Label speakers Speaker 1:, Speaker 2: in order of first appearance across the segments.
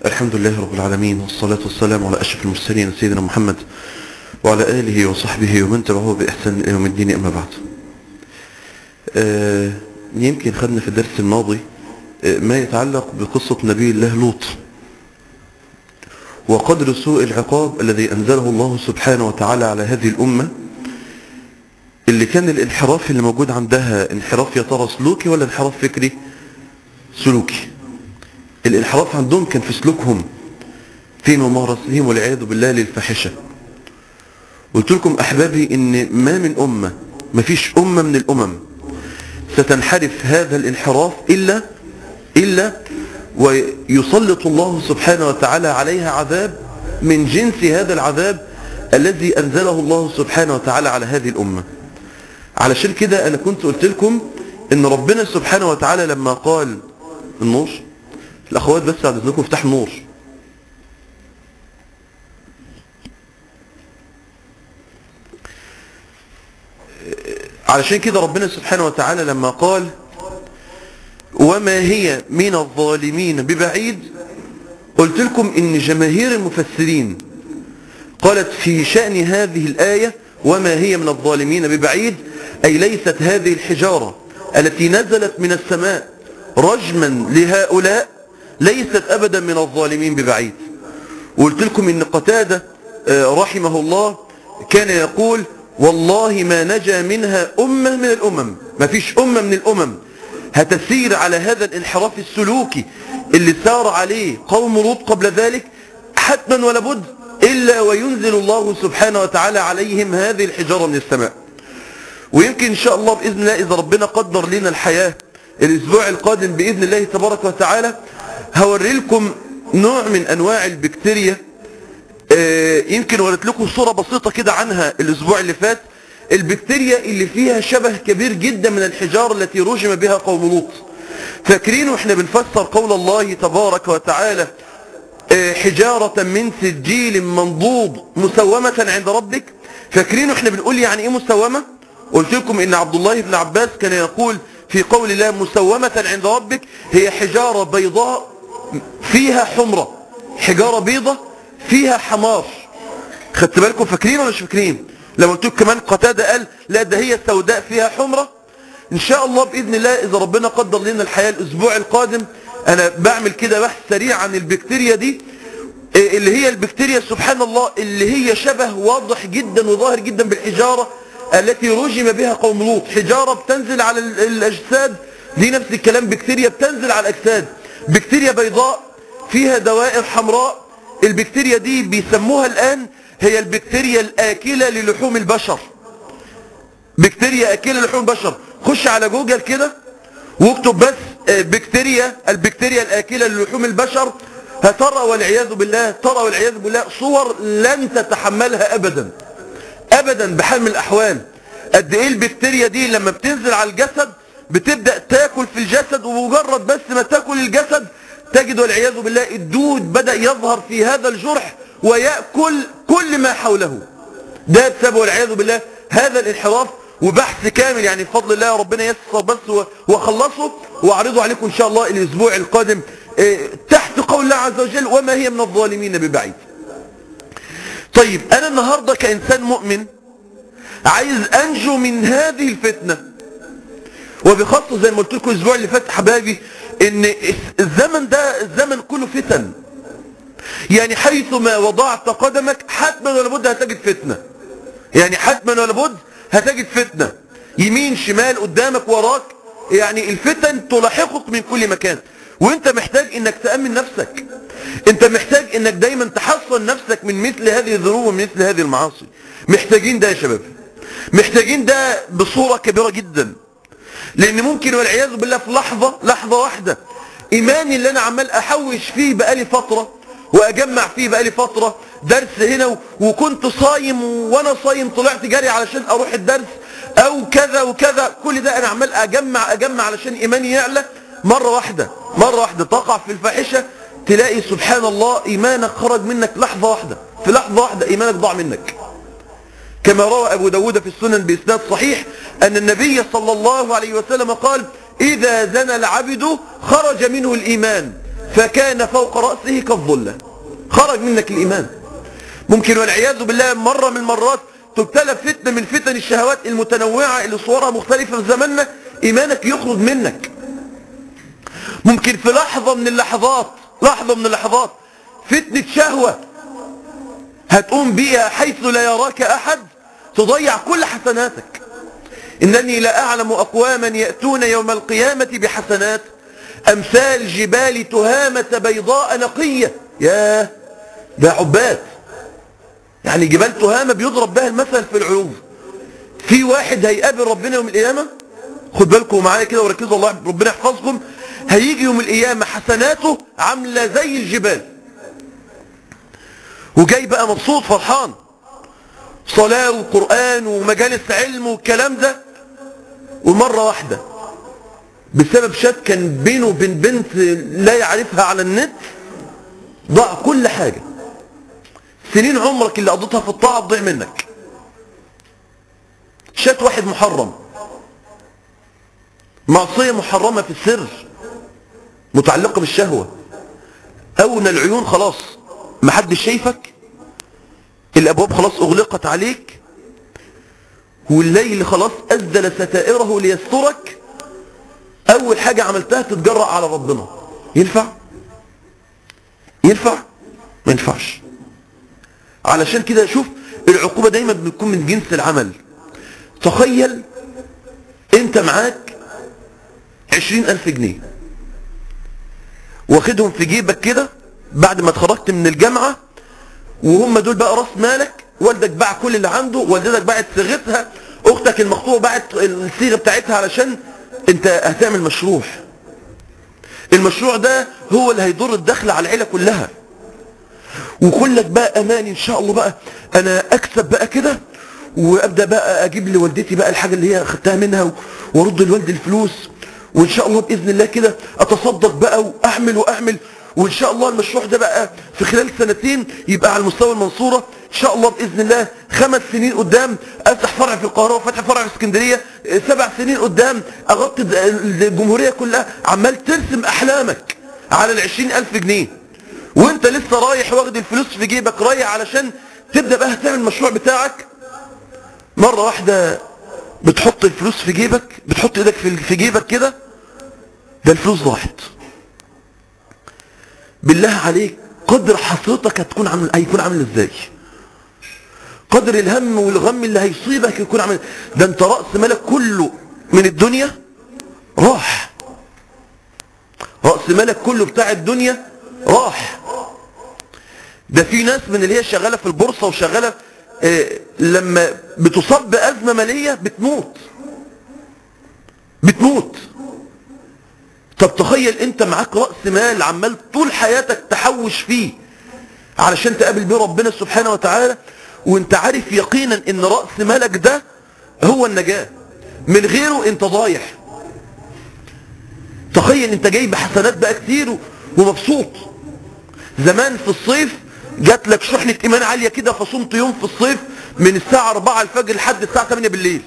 Speaker 1: الحمد لله رب العالمين والصلاة والسلام على أشرف المرسلين سيدنا محمد وعلى آله وصحبه ومن تبعه بإحسان إلى يوم الدين أما بعد آه، يمكن خدنا في الدرس الماضي آه، ما يتعلق بقصة نبي الله لوط وقدر سوء العقاب الذي أنزله الله سبحانه وتعالى على هذه الأمة اللي كان الانحراف اللي موجود عندها انحراف يا ترى سلوكي ولا انحراف فكري سلوكي الانحراف عندهم كان في سلوكهم في ممارستهم والعياذ بالله للفاحشة قلت لكم أحبابي إن ما من أمة ما فيش أمة من الأمم ستنحرف هذا الانحراف إلا إلا ويسلط الله سبحانه وتعالى عليها عذاب من جنس هذا العذاب الذي أنزله الله سبحانه وتعالى على هذه الأمة علشان كده أنا كنت قلت لكم إن ربنا سبحانه وتعالى لما قال النور الأخوات بس بعد إذنكم افتحوا النور علشان كده ربنا سبحانه وتعالى لما قال وما هي من الظالمين ببعيد قلت لكم ان جماهير المفسرين قالت في شأن هذه الآية وما هي من الظالمين ببعيد أي ليست هذه الحجارة التي نزلت من السماء رجما لهؤلاء ليست أبدا من الظالمين ببعيد وقلت لكم ان قتادة آه، رحمه الله كان يقول والله ما نجا منها أمة من الأمم ما فيش أمة من الأمم هتسير على هذا الانحراف السلوكي اللي سار عليه قوم لوط قبل ذلك حتما ولا بد إلا وينزل الله سبحانه وتعالى عليهم هذه الحجارة من السماء ويمكن إن شاء الله بإذن الله إذا ربنا قدر لنا الحياة الأسبوع القادم بإذن الله تبارك وتعالى هوري لكم نوع من أنواع البكتيريا آه، يمكن وريت لكم صورة بسيطة كده عنها الأسبوع اللي فات البكتيريا اللي فيها شبه كبير جدا من الحجارة التي رجم بها قوم لوط فاكرين واحنا بنفسر قول الله تبارك وتعالى آه، حجارة من سجيل منضود مسومة عند ربك فاكرين واحنا بنقول يعني ايه مسومة قلت لكم ان عبد الله بن عباس كان يقول في قول الله مسومة عند ربك هي حجارة بيضاء فيها حمرة حجارة بيضة فيها حمار خدت بالكم فاكرين ولا مش فاكرين لما قلت لكم كمان قتادة قال لا ده هي سوداء فيها حمرة ان شاء الله باذن الله اذا ربنا قدر لنا الحياة الاسبوع القادم انا بعمل كده بحث سريع عن البكتيريا دي إيه اللي هي البكتيريا سبحان الله اللي هي شبه واضح جدا وظاهر جدا بالحجارة التي رجم بها قوم لوط حجارة بتنزل على ال- الاجساد دي نفس الكلام بكتيريا بتنزل على الاجساد بكتيريا بيضاء فيها دوائر حمراء البكتيريا دي بيسموها الآن هي البكتيريا الآكلة للحوم البشر بكتيريا آكلة للحوم البشر خش على جوجل كده واكتب بس آه، بكتيريا البكتيريا الآكلة للحوم البشر هترى والعياذ بالله ترى والعياذ بالله صور لن تتحملها أبدا أبدا بحال من الأحوال قد إيه البكتيريا دي لما بتنزل على الجسد بتبدأ تاكل في الجسد ومجرد بس ما تاكل الجسد تجد والعياذ بالله الدود بدأ يظهر في هذا الجرح ويأكل كل ما حوله ده بسبب والعياذ بالله هذا الانحراف وبحث كامل يعني بفضل الله ربنا يسر بس و- واخلصه واعرضه عليكم ان شاء الله الاسبوع القادم إيه، تحت قول الله عز وجل وما هي من الظالمين ببعيد طيب انا النهاردة كانسان مؤمن عايز انجو من هذه الفتنة وبخاصة زي ما قلت لكم الاسبوع اللي فات حبايبي ان الزمن ده الزمن كله فتن يعني حيث ما وضعت قدمك حتما ولا بد هتجد فتنة يعني حتما ولا بد هتجد فتنة يمين شمال قدامك وراك يعني الفتن تلاحقك من كل مكان وانت محتاج انك تأمن نفسك انت محتاج انك دايما تحصن نفسك من مثل هذه الذنوب ومن مثل هذه المعاصي محتاجين ده يا شباب محتاجين ده بصورة كبيرة جدا لان ممكن والعياذ بالله في لحظة لحظة واحدة ايماني اللي انا عمال احوش فيه بقالي فترة واجمع فيه بقالي فترة درس هنا و- وكنت صايم وانا صايم طلعت جري علشان اروح الدرس او كذا وكذا كل ده انا عمال اجمع اجمع علشان ايماني يعلى مرة واحدة مرة واحدة تقع في الفاحشة تلاقي سبحان الله ايمانك خرج منك لحظة واحدة في لحظة واحدة ايمانك ضاع منك كما روى أبو داود في السنن بإسناد صحيح أن النبي صلى الله عليه وسلم قال إذا زنى العبد خرج منه الإيمان فكان فوق رأسه كالظلة خرج منك الإيمان ممكن والعياذ بالله مرة من المرات تبتلى فتنة من فتن الشهوات المتنوعة اللي صورها مختلفة في زماننا إيمانك يخرج منك ممكن في لحظة من اللحظات لحظة من اللحظات فتنة شهوة هتقوم بيها حيث لا يراك أحد تضيع كل حسناتك إنني لا أعلم أقواما يأتون يوم القيامة بحسنات أمثال جبال تهامة بيضاء نقية يا ده عباد يعني جبال تهامة بيضرب بها المثل في العلوم في واحد هيقابل ربنا يوم القيامة خد بالكم معايا كده وركزوا الله ربنا يحفظكم هيجي يوم القيامة حسناته عاملة زي الجبال وجاي بقى مبسوط فرحان صلاة وقرآن ومجالس علم والكلام ده ومرة واحدة بسبب شات كان بينه وبين بنت لا يعرفها على النت ضاع كل حاجة سنين عمرك اللي قضيتها في الطاعة تضيع منك شات واحد محرم معصية محرمة في السر متعلقة بالشهوة أون العيون خلاص محدش شايفك الأبواب خلاص أغلقت عليك والليل خلاص أزل ستائره ليسترك أول حاجة عملتها تتجرأ على ربنا ينفع؟ ينفع؟ ما ينفعش علشان كده شوف العقوبة دايما بتكون من جنس العمل تخيل انت معاك عشرين ألف جنيه واخدهم في جيبك كده بعد ما اتخرجت من الجامعة وهم دول بقى راس مالك والدك باع كل اللي عنده والدتك باعت صيغتها اختك المخطوبه باعت الصيغه بتاعتها علشان انت هتعمل مشروع المشروع ده هو اللي هيضر الدخل على العيله كلها وكلك بقى اماني ان شاء الله بقى انا اكسب بقى كده وابدا بقى اجيب لوالدتي بقى الحاجه اللي هي اخدتها منها وارد لوالدي الفلوس وان شاء الله باذن الله كده اتصدق بقى واعمل واعمل وان شاء الله المشروع ده بقى في خلال سنتين يبقى على مستوى المنصورة ان شاء الله باذن الله خمس سنين قدام افتح فرع في القاهرة وفتح فرع في اسكندرية سبع سنين قدام اغطي الجمهورية كلها عمال ترسم احلامك على العشرين الف جنيه وانت لسه رايح واخد الفلوس في جيبك رايح علشان تبدأ بقى تعمل المشروع بتاعك مرة واحدة بتحط الفلوس في جيبك بتحط ايدك في جيبك كده ده الفلوس ضاعت بالله عليك قدر حسرتك هتكون عامل هيكون عامل ازاي قدر الهم والغم اللي هيصيبك يكون عامل ده انت راس مالك كله من الدنيا راح راس مالك كله بتاع الدنيا راح ده في ناس من اللي هي شغاله في البورصه وشغاله آه لما بتصاب بازمه ماليه بتموت بتموت طب تخيل انت معاك رأس مال عمال طول حياتك تحوش فيه علشان تقابل بيه ربنا سبحانه وتعالى وانت عارف يقينا ان رأس مالك ده هو النجاة من غيره انت ضايع تخيل انت جايب حسنات بقى كتير ومبسوط زمان في الصيف جات لك شحنة ايمان عالية كده فصمت يوم في الصيف من الساعة 4 الفجر لحد الساعة 8 بالليل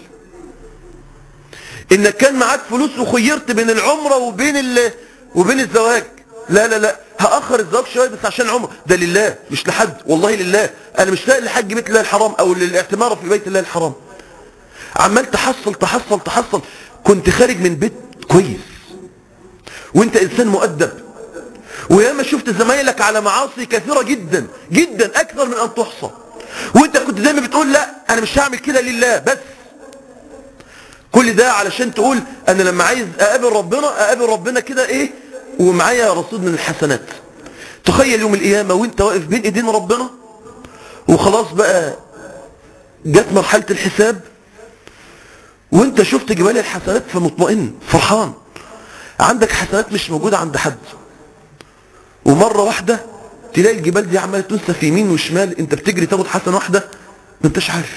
Speaker 1: انك كان معاك فلوس وخيرت بين العمرة وبين ال... وبين الزواج لا لا لا هأخر الزواج شوية بس عشان عمرة ده لله مش لحد والله لله انا مش لاقي لحج بيت الله الحرام او للاعتمار في بيت الله الحرام عمال تحصل تحصل تحصل كنت خارج من بيت كويس وانت انسان مؤدب وياما شفت زمايلك على معاصي كثيرة جدا جدا اكثر من ان تحصى وانت كنت دايما بتقول لا انا مش هعمل كده لله بس كل ده علشان تقول انا لما عايز اقابل ربنا اقابل ربنا كده ايه ومعايا رصيد من الحسنات تخيل يوم القيامة وانت واقف بين ايدين ربنا وخلاص بقى جت مرحلة الحساب وانت شفت جبال الحسنات فمطمئن فرحان عندك حسنات مش موجودة عند حد ومرة واحدة تلاقي الجبال دي عمالة تنسى في يمين وشمال انت بتجري تاخد حسنة واحدة ما انتش عارف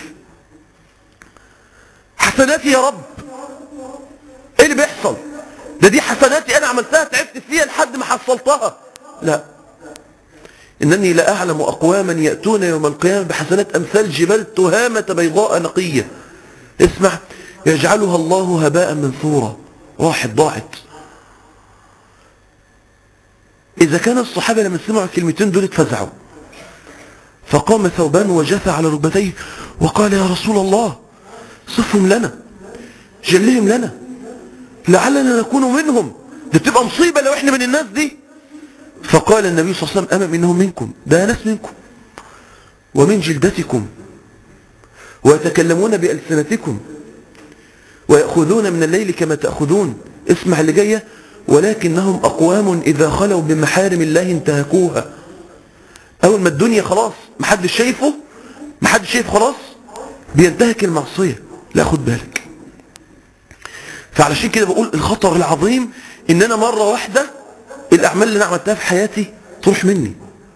Speaker 1: حسناتي يا رب ايه اللي بيحصل ده دي حسناتي انا عملتها تعبت فيها لحد ما حصلتها لا انني لا اعلم اقواما ياتون يوم القيامه بحسنات امثال جبال تهامه بيضاء نقيه اسمع يجعلها الله هباء منثورا راحت ضاعت إذا كان الصحابة لما سمعوا الكلمتين دول اتفزعوا فقام ثوبان وجثى على ركبتيه وقال يا رسول الله صفهم لنا جلهم لنا لعلنا نكون منهم دي بتبقى مصيبة لو احنا من الناس دي فقال النبي صلى الله عليه وسلم أما إنهم منكم ده ناس منكم ومن جلدتكم ويتكلمون بألسنتكم ويأخذون من الليل كما تأخذون اسمع اللي جاية ولكنهم أقوام إذا خلوا بمحارم الله انتهكوها أول ما الدنيا خلاص محدش شايفه محدش شايف خلاص بينتهك المعصية لا خد بالك فعلشان كده بقول الخطر العظيم ان انا مرة واحدة الاعمال اللي انا عملتها في حياتي تروح مني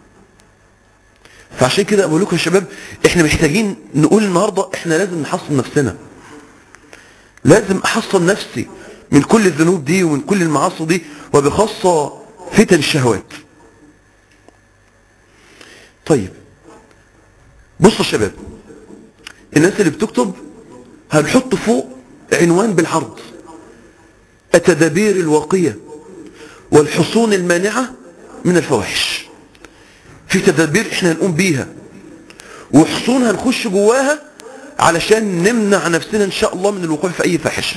Speaker 1: فعشان كده بقول لكم يا شباب احنا محتاجين نقول النهاردة احنا لازم نحصن نفسنا لازم احصن نفسي من كل الذنوب دي ومن كل المعاصي دي وبخاصة فتن الشهوات طيب بصوا يا شباب الناس اللي بتكتب هنحط فوق عنوان بالعرض التدابير الواقية والحصون المانعة من الفواحش في تدابير احنا هنقوم بيها وحصون هنخش جواها علشان نمنع نفسنا ان شاء الله من الوقوع في اي فاحشة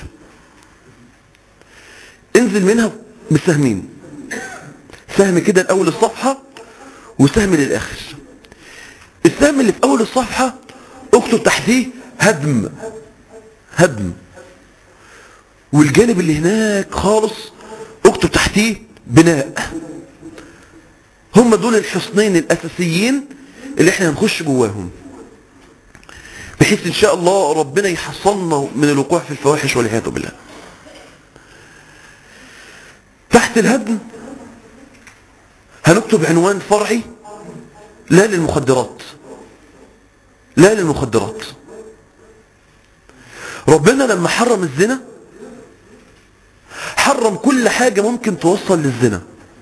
Speaker 1: انزل منها بسهمين سهم كده الاول الصفحة وسهم للاخر السهم اللي في اول الصفحة اكتب تحتيه هدم هدم والجانب اللي هناك خالص اكتب تحتيه بناء هم دول الحصنين الاساسيين اللي احنا هنخش جواهم بحيث ان شاء الله ربنا يحصلنا من الوقوع في الفواحش والعياذ بالله تحت الهدم هنكتب عنوان فرعي لا للمخدرات لا للمخدرات ربنا لما حرم الزنا حرم كل حاجة ممكن توصل للزنا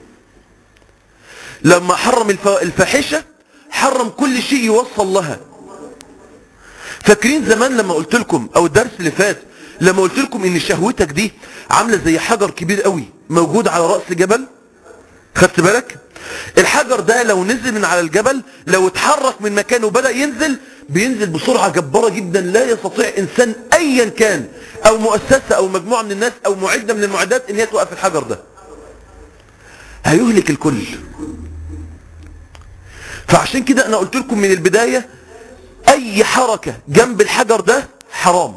Speaker 1: لما حرم الفاحشة حرم كل شيء يوصل لها فاكرين زمان لما قلت لكم او الدرس اللي فات لما قلت لكم ان شهوتك دي عاملة زي حجر كبير قوي موجود على رأس جبل خدت بالك الحجر ده لو نزل من على الجبل لو اتحرك من مكانه وبدأ ينزل بينزل بسرعة جبارة جدا لا يستطيع انسان ايا كان او مؤسسة او مجموعة من الناس او معدة من المعدات ان هي توقف الحجر ده هيهلك الكل فعشان كده انا قلت لكم من البداية اي حركة جنب الحجر ده حرام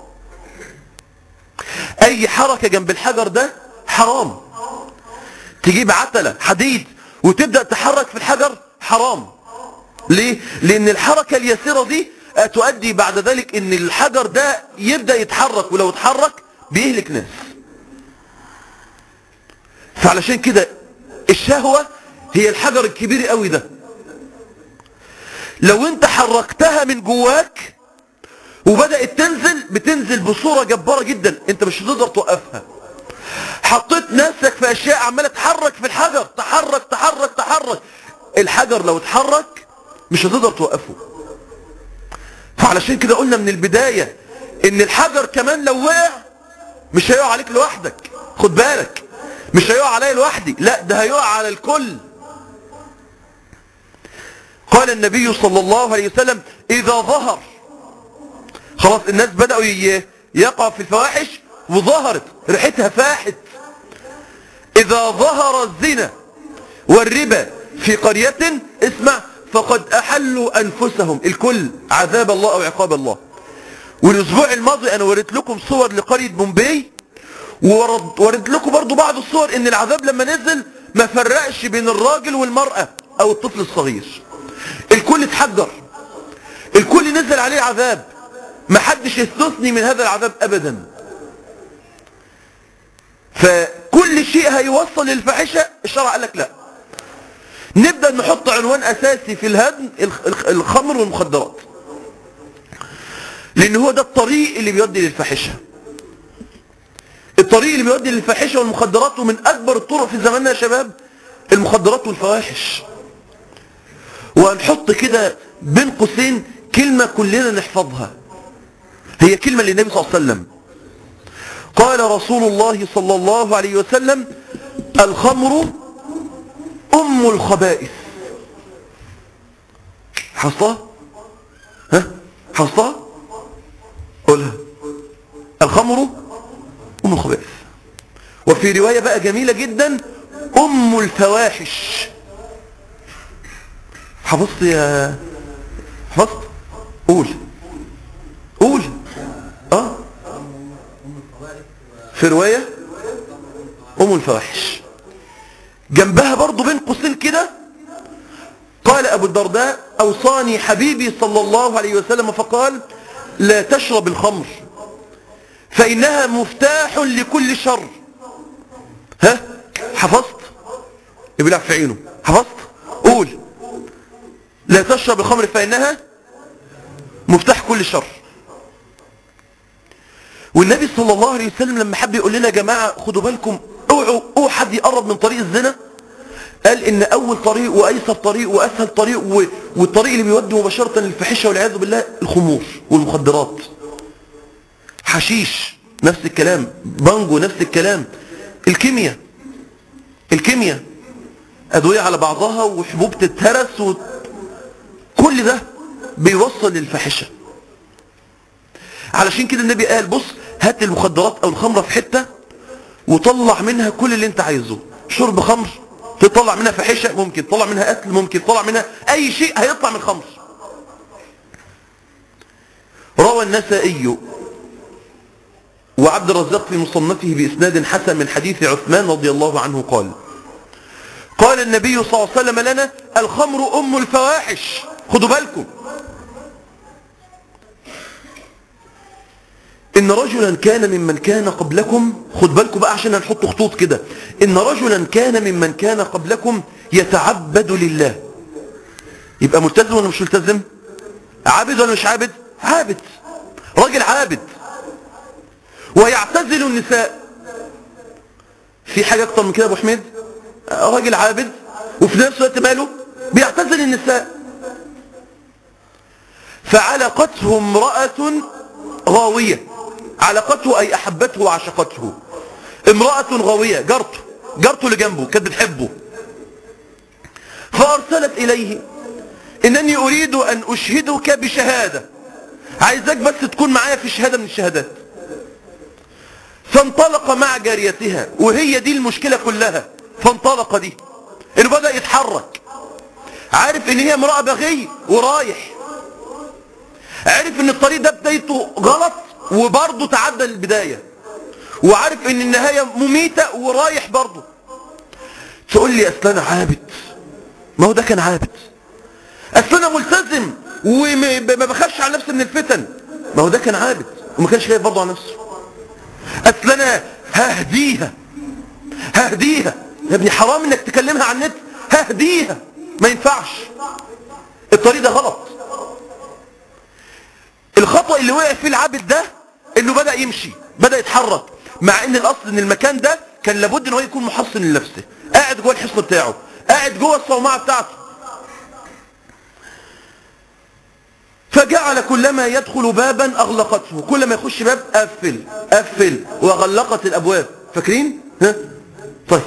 Speaker 1: اي حركة جنب الحجر ده حرام تجيب عتلة حديد وتبدأ تحرك في الحجر حرام ليه لان الحركة اليسيرة دي تؤدي بعد ذلك ان الحجر ده يبدأ يتحرك ولو اتحرك بيهلك ناس فعلشان كده الشهوة هي الحجر الكبير قوي ده لو انت حركتها من جواك وبدأت تنزل بتنزل بصورة جبارة جدا انت مش هتقدر توقفها حطيت نفسك في اشياء عمالة تحرك في الحجر تحرك تحرك تحرك الحجر لو اتحرك مش هتقدر توقفه فعلشان كده قلنا من البداية ان الحجر كمان لو وقع مش هيقع عليك لوحدك خد بالك مش هيقع عليا لوحدي لا ده هيقع على الكل قال النبي صلى الله عليه وسلم اذا ظهر خلاص الناس بدأوا يقع في الفواحش وظهرت ريحتها فاحت اذا ظهر الزنا والربا في قرية اسمع فقد احلوا انفسهم الكل عذاب الله او عقاب الله والاسبوع الماضي انا وريت لكم صور لقرية بومبي وورد لكم برضو بعض الصور ان العذاب لما نزل ما فرقش بين الراجل والمرأة او الطفل الصغير الكل اتحجر الكل نزل عليه عذاب ما حدش يستثني من هذا العذاب ابدا فكل شيء هيوصل للفاحشة الشرع قال لك لا نبدأ نحط عنوان اساسي في الهدم الخمر والمخدرات لان هو ده الطريق اللي بيودي للفاحشة الطريق اللي بيودي للفاحشة والمخدرات ومن اكبر الطرق في زماننا يا شباب المخدرات والفواحش وهنحط كده بين قوسين كلمة كلنا نحفظها هي كلمة للنبي صلى الله عليه وسلم قال رسول الله صلى الله عليه وسلم الخمر أم الخبائث حصلها ها حصلها قولها الخمر أم الخبائث وفي رواية بقى جميلة جدا أم الفواحش حفظت يا حفظت قول قول اه في رواية أم الفواحش جنبها برضو بين قوسين كده قال أبو الدرداء أوصاني حبيبي صلى الله عليه وسلم فقال لا تشرب الخمر فإنها مفتاح لكل شر ها حفظت يبلع في عينه حفظت قول لا تشرب الخمر فإنها مفتاح كل شر والنبي صلى الله عليه وسلم لما حب يقول لنا يا جماعة خدوا بالكم اوعوا اوعوا حد يقرب من طريق الزنا قال ان اول طريق وايسر طريق واسهل طريق و... والطريق اللي بيودي مباشرة للفحشة والعياذ بالله الخمور والمخدرات حشيش نفس الكلام بانجو نفس الكلام الكيمياء الكيمياء ادوية على بعضها وحبوب تتهرس و... كل ده بيوصل للفاحشه علشان كده النبي قال بص هات المخدرات او الخمرة في حتة وطلع منها كل اللي انت عايزه شرب خمر تطلع منها فحشة ممكن تطلع منها قتل ممكن تطلع منها اي شيء هيطلع من الخمر روى النسائي وعبد الرزاق في مصنفه بإسناد حسن من حديث عثمان رضي الله عنه قال قال النبي صلى الله عليه وسلم لنا الخمر أم الفواحش خدوا بالكم إن رجلا كان ممن كان قبلكم خد بالكم بقى عشان هنحط خطوط كده إن رجلا كان ممن كان قبلكم يتعبد لله يبقى ملتزم ولا مش ملتزم عابد ولا مش عابد عابد راجل عابد ويعتزل النساء في حاجة أكتر من كده يا أبو حميد راجل عابد وفي نفس الوقت ماله بيعتزل النساء فعلقته امرأة غاوية علقته أي أحبته وعشقته امرأة غاوية جارته جارته اللي جنبه كانت بتحبه فأرسلت إليه إنني أريد أن أشهدك بشهادة عايزك بس تكون معايا في شهادة من الشهادات فانطلق مع جاريتها وهي دي المشكلة كلها فانطلق دي إنه بدأ يتحرك عارف إن هي امرأة بغي ورايح عارف إن الطريق ده بدايته غلط وبرضه تعدى البداية وعارف ان النهاية مميتة ورايح برضه تقول لي اصل انا عابد ما هو ده كان عابد اصل انا ملتزم وما بخافش على نفسي من الفتن ما هو ده كان عابد وما كانش خايف برضه على نفسه اصل انا ههديها ههديها يا ابني حرام انك تكلمها عن النت ههديها ما ينفعش الطريق ده غلط الخطأ اللي وقع فيه العابد ده انه بدأ يمشي بدأ يتحرك مع ان الاصل ان المكان ده كان لابد ان هو يكون محصن لنفسه قاعد جوه الحصن بتاعه قاعد جوه الصومعة بتاعته فجعل كلما يدخل بابا اغلقته كل ما يخش باب قفل قفل وغلقت الابواب فاكرين ها طيب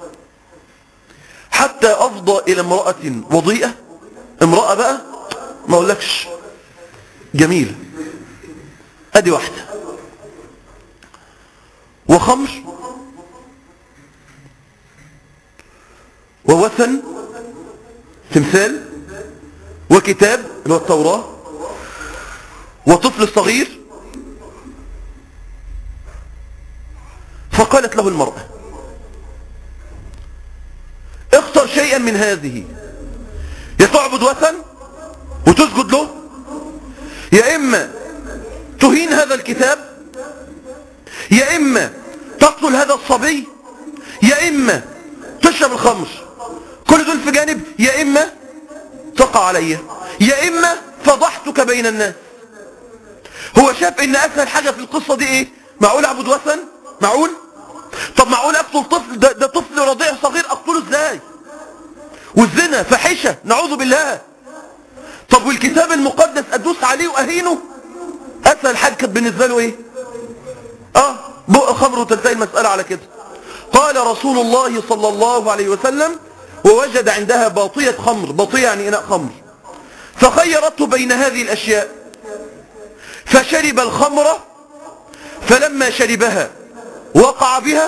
Speaker 1: حتى افضى الى امرأة وضيئة امرأة بقى ما اقولكش جميلة ادي واحدة وخمر ووثن تمثال وكتاب اللي هو التوراة وطفل صغير فقالت له المرأة اختر شيئا من هذه يا تعبد وثن وتسجد له يا إما تهين هذا الكتاب يا إما تقتل هذا الصبي يا إما تشرب الخمر كل دول في جانب يا إما تقع علي يا إما فضحتك بين الناس هو شاف ان اسهل حاجة في القصة دي ايه معقول اعبد وثن معقول طب معقول اقتل طفل ده, ده طفل رضيع صغير اقتله ازاي والزنا فحشة نعوذ بالله طب والكتاب المقدس ادوس عليه واهينه اسهل حاجة كانت بالنسبة له ايه اه بق خمر وتنتهي المسألة على كده قال رسول الله صلى الله عليه وسلم ووجد عندها باطية خمر باطية يعني إناء خمر فخيرته بين هذه الأشياء فشرب الخمرة فلما شربها وقع بها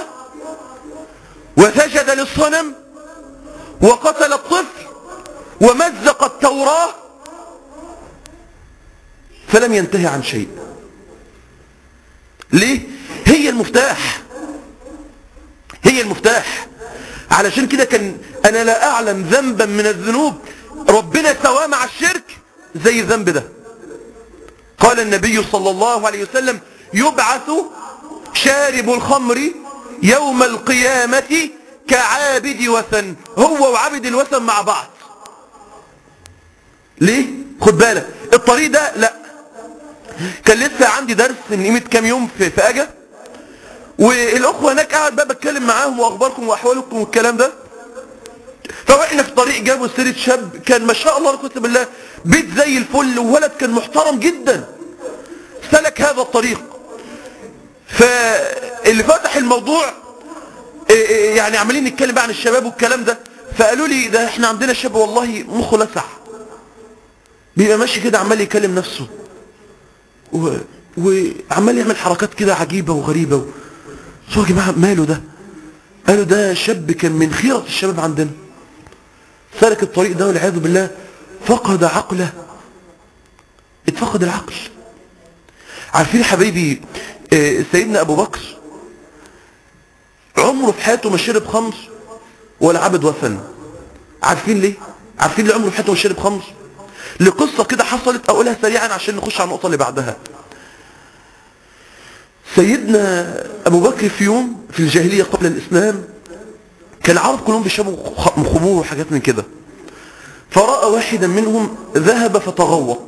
Speaker 1: وسجد للصنم وقتل الطفل ومزق التوراة فلم ينتهي عن شيء ليه هي المفتاح هي المفتاح علشان كده كان انا لا اعلم ذنبا من الذنوب ربنا سواه مع الشرك زي الذنب ده قال النبي صلى الله عليه وسلم يبعث شارب الخمر يوم القيامة كعابد وثن هو وعبد الوثن مع بعض ليه خد بالك الطريق ده لا كان لسه عندي درس من قيمه كام يوم في في اجا والاخوه هناك قاعد بقى بتكلم معاهم واخباركم واحوالكم والكلام ده فواحنا في الطريق جابوا سيره شاب كان ما شاء الله لا قوه بالله بيت زي الفل وولد كان محترم جدا سلك هذا الطريق فاللي فتح الموضوع إيه إيه يعني عمالين نتكلم بقى عن الشباب والكلام ده فقالوا لي ده احنا عندنا شاب والله مخه لسع بيبقى ماشي كده عمال يكلم نفسه و... وعمال يعمل حركات كده عجيبة وغريبة و... سوى يا جماعة ماله ده قالوا ده شاب كان من خيرة الشباب عندنا سلك الطريق ده والعياذ بالله فقد عقله اتفقد العقل عارفين حبيبي آه، سيدنا ابو بكر عمره في حياته ما شرب خمر ولا عبد وثن عارفين ليه عارفين ليه عمره في حياته ما شرب خمر لقصة كده حصلت اقولها سريعا عشان نخش على النقطة اللي بعدها سيدنا ابو بكر في يوم في الجاهلية قبل الاسلام كان العرب كلهم بيشربوا خ- خمور وحاجات من كده فرأى واحدا منهم ذهب فتغوط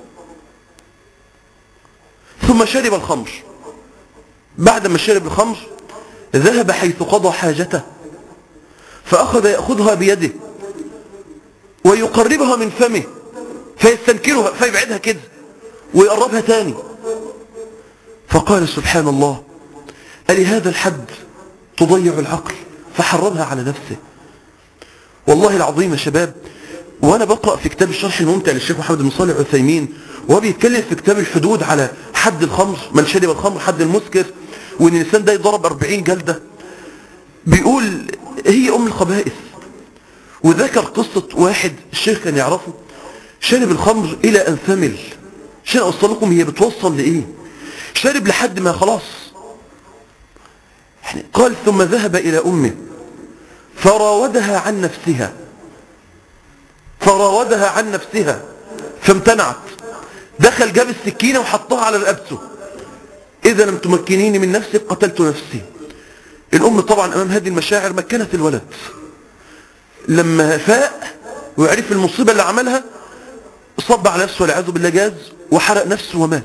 Speaker 1: ثم شرب الخمر بعد ما شرب الخمر ذهب حيث قضى حاجته فأخذ يأخذها بيده ويقربها من فمه فيستنكرها فيبعدها كده ويقربها تاني فقال سبحان الله ألهذا الحد تضيع العقل فحرمها على نفسه والله العظيم يا شباب وانا بقرا في كتاب الشرح الممتع للشيخ محمد بن صالح العثيمين وهو بيتكلم في كتاب الحدود على حد الخمر من شرب الخمر حد المسكر وان الانسان ده يضرب 40 جلده بيقول هي ام الخبائث وذكر قصه واحد الشيخ كان يعرفه شرب الخمر الى ان ثمل عشان اوصل لكم هي بتوصل لايه شرب لحد ما خلاص يعني قال ثم ذهب الى امه فراودها عن نفسها فراودها عن نفسها فامتنعت دخل جاب السكينة وحطها على رقبته إذا لم تمكنيني من نفسك قتلت نفسي الأم طبعا أمام هذه المشاعر مكنت الولد لما فاق وعرف المصيبة اللي عملها صب على نفسه والعياذ بالله جاز وحرق نفسه ومات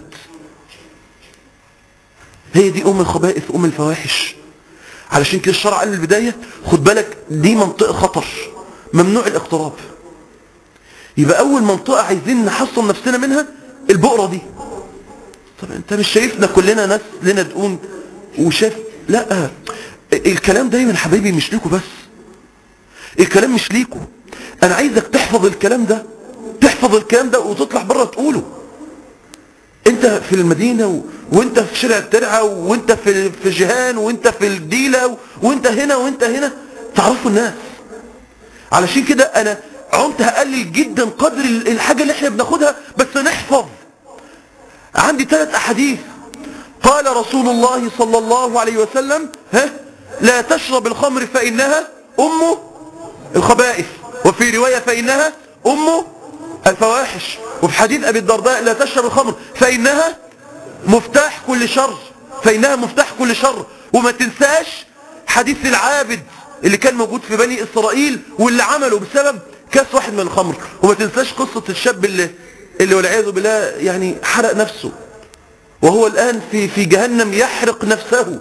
Speaker 1: هي دي أم الخبائث أم الفواحش علشان كده الشرع قال البداية خد بالك دي منطقة خطر ممنوع الاقتراب يبقى أول منطقة عايزين نحصن نفسنا منها البقرة دي طب انت مش شايفنا كلنا ناس لنا دقون وشاف لا الكلام دايما حبايبي مش ليكوا بس الكلام مش ليكوا انا عايزك تحفظ الكلام ده تحفظ الكلام ده وتطلع بره تقوله انت في المدينة و... وانت في شارع الترعة وانت في في جهان وانت في الديلة و... وانت هنا وانت هنا تعرفوا الناس علشان كده انا عمت هقلل جدا قدر ال- الحاجة اللي احنا بناخدها بس نحفظ عندي ثلاث احاديث قال رسول الله صلى الله عليه وسلم ها لا تشرب الخمر فإنها أم الخبائث وفي رواية فإنها أم الفواحش وفي حديث أبي الدرداء لا تشرب الخمر فإنها مفتاح كل شر فإنها مفتاح كل شر وما تنساش حديث العابد اللي كان موجود في بني إسرائيل واللي عمله بسبب كاس واحد من الخمر وما تنساش قصة الشاب اللي اللي والعياذ بالله يعني حرق نفسه وهو الآن في في جهنم يحرق نفسه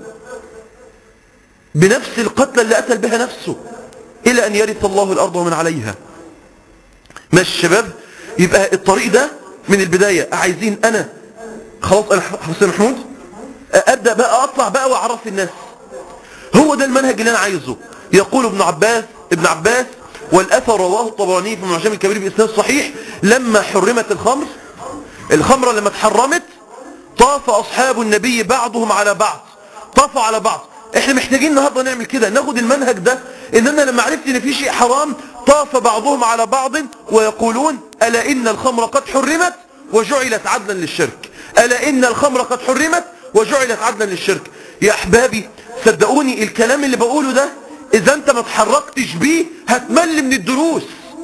Speaker 1: بنفس القتلى اللي قتل بها نفسه إلى أن يرث الله الأرض ومن عليها ماشي الشباب يبقى الطريق ده من البداية عايزين أنا خلاص أنا حسين محمود أبدأ بقى أطلع بقى وأعرف الناس هو ده المنهج اللي أنا عايزه يقول ابن عباس ابن عباس والأثر رواه الطبراني في المعجم الكبير بإسناد صحيح لما حرمت الخمر الخمرة لما اتحرمت طاف أصحاب النبي بعضهم على بعض طافوا على بعض احنا محتاجين النهارده نعمل كده ناخد المنهج ده ان انا لما عرفت ان في شيء حرام طاف بعضهم على بعض ويقولون الا ان الخمر قد حرمت وجعلت عدلا للشرك الا ان الخمر قد حرمت وجعلت عدلا للشرك يا احبابي صدقوني الكلام اللي بقوله ده اذا انت ما اتحركتش بيه هتمل من الدروس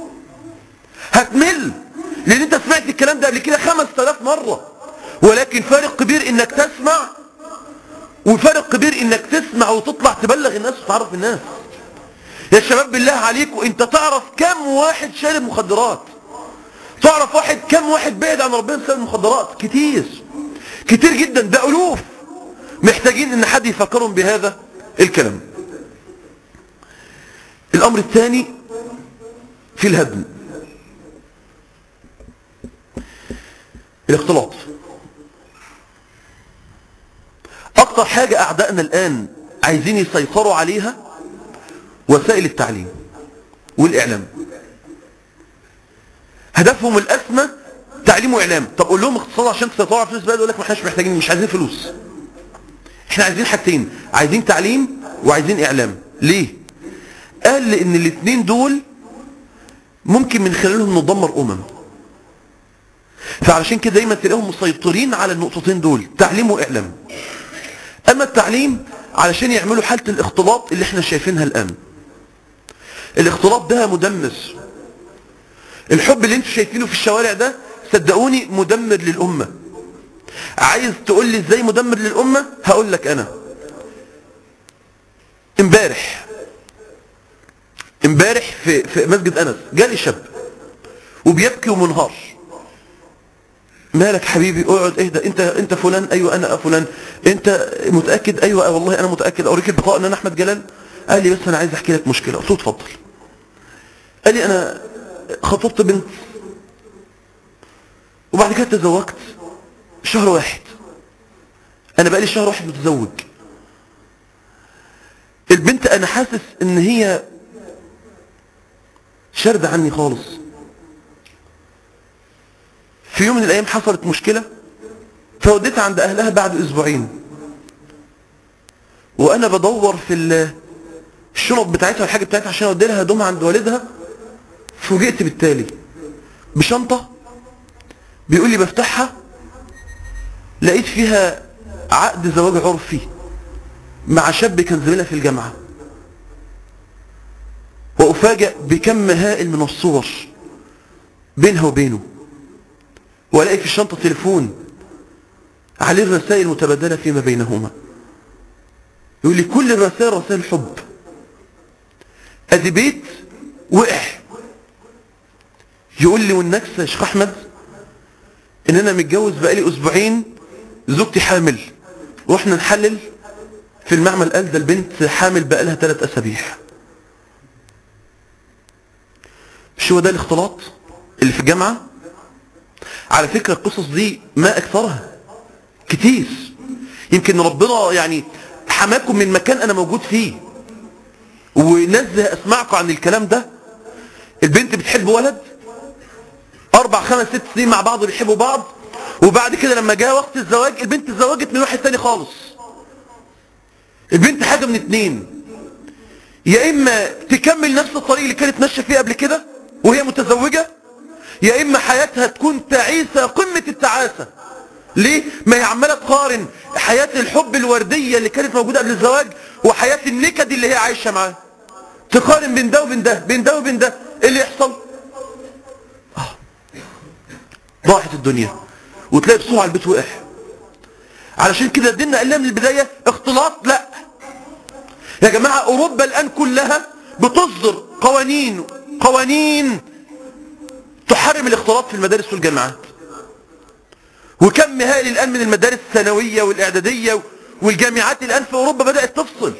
Speaker 1: هتمل لان انت سمعت الكلام ده قبل كده 5000 مرة ولكن فارق كبير انك تسمع وفارق كبير انك تسمع وتطلع تبلغ الناس وتعرف الناس يا شباب بالله عليكم انت تعرف كم واحد شارب مخدرات تعرف واحد كم واحد بعد عن ربنا بسبب المخدرات كتير كتير جدا ده الوف محتاجين ان حد يفكرهم بهذا الكلام الامر الثاني في الهدم الاختلاط اكتر حاجة اعدائنا الان عايزين يسيطروا عليها وسائل التعليم والاعلام هدفهم الاسمى تعليم واعلام طب قول لهم اقتصاد عشان تسيطروا على فلوس بلد يقول لك ما احناش محتاجين مش عايزين فلوس احنا عايزين حاجتين عايزين تعليم وعايزين اعلام ليه قال لان الاثنين دول ممكن من خلالهم ندمر امم فعلشان كده دايما تلاقيهم مسيطرين على النقطتين دول تعليم واعلام اما التعليم علشان يعملوا حالة الاختلاط اللي احنا شايفينها الان الاختلاط ده مدمر الحب اللي انتوا شايفينه في الشوارع ده صدقوني مدمر للأمة عايز تقول لي ازاي مدمر للأمة هقول لك انا امبارح امبارح في, في مسجد انس جالي شاب وبيبكي ومنهار مالك حبيبي اقعد اهدى انت انت فلان ايوه انا فلان انت متاكد ايوه والله انا متاكد اوريك البطاقه ان انا احمد جلال قال لي بس انا عايز احكي لك مشكله قلت له اتفضل قال لي انا خطبت بنت وبعد كده تزوجت شهر واحد انا بقالي شهر واحد متزوج البنت انا حاسس ان هي شاردة عني خالص في يوم من الايام حصلت مشكلة فوديتها عند اهلها بعد اسبوعين وانا بدور في الشنط بتاعتها والحاجة بتاعتها عشان اودي لها هدومها عند والدها فوجئت بالتالي بشنطة بيقول لي بفتحها لقيت فيها عقد زواج عرفي مع شاب كان زميلها في الجامعة وأفاجأ بكم هائل من الصور بينها وبينه وألاقي في الشنطة تليفون عليه الرسائل المتبادلة فيما بينهما يقول لي كل الرسائل رسائل حب ادي بيت وقع يقول لي والنكسة يا شيخ احمد ان انا متجوز بقالي اسبوعين زوجتي حامل واحنا نحلل في المعمل قال ده البنت حامل بقالها ثلاث اسابيع مش هو ده الاختلاط اللي في الجامعة على فكرة القصص دي ما اكثرها كتير يمكن ربنا يعني حماكم من مكان انا موجود فيه ونزه اسمعكم عن الكلام ده البنت بتحب ولد اربع خمس ست سنين مع بعض بيحبوا بعض وبعد كده لما جاء وقت الزواج البنت اتزوجت من واحد تاني خالص البنت حاجة من اتنين يا اما تكمل نفس الطريق اللي كانت ماشيه فيه قبل كده وهي متزوجة يا اما حياتها تكون تعيسة قمة التعاسة ليه ما هي عماله تقارن حياة الحب الوردية اللي كانت موجودة قبل الزواج وحياة النكد اللي هي عايشة معاه تقارن بين ده وبين ده بين ده وبين ده ايه اللي يحصل آه. ضاعت الدنيا وتلاقي بسرعة البيت وقع علشان كده ديننا قال لها من البداية اختلاط لا يا جماعة اوروبا الان كلها بتصدر قوانين قوانين تحرم الاختلاط في المدارس والجامعات وكم هائل الآن من المدارس الثانوية والإعدادية والجامعات الآن في أوروبا بدأت تفصل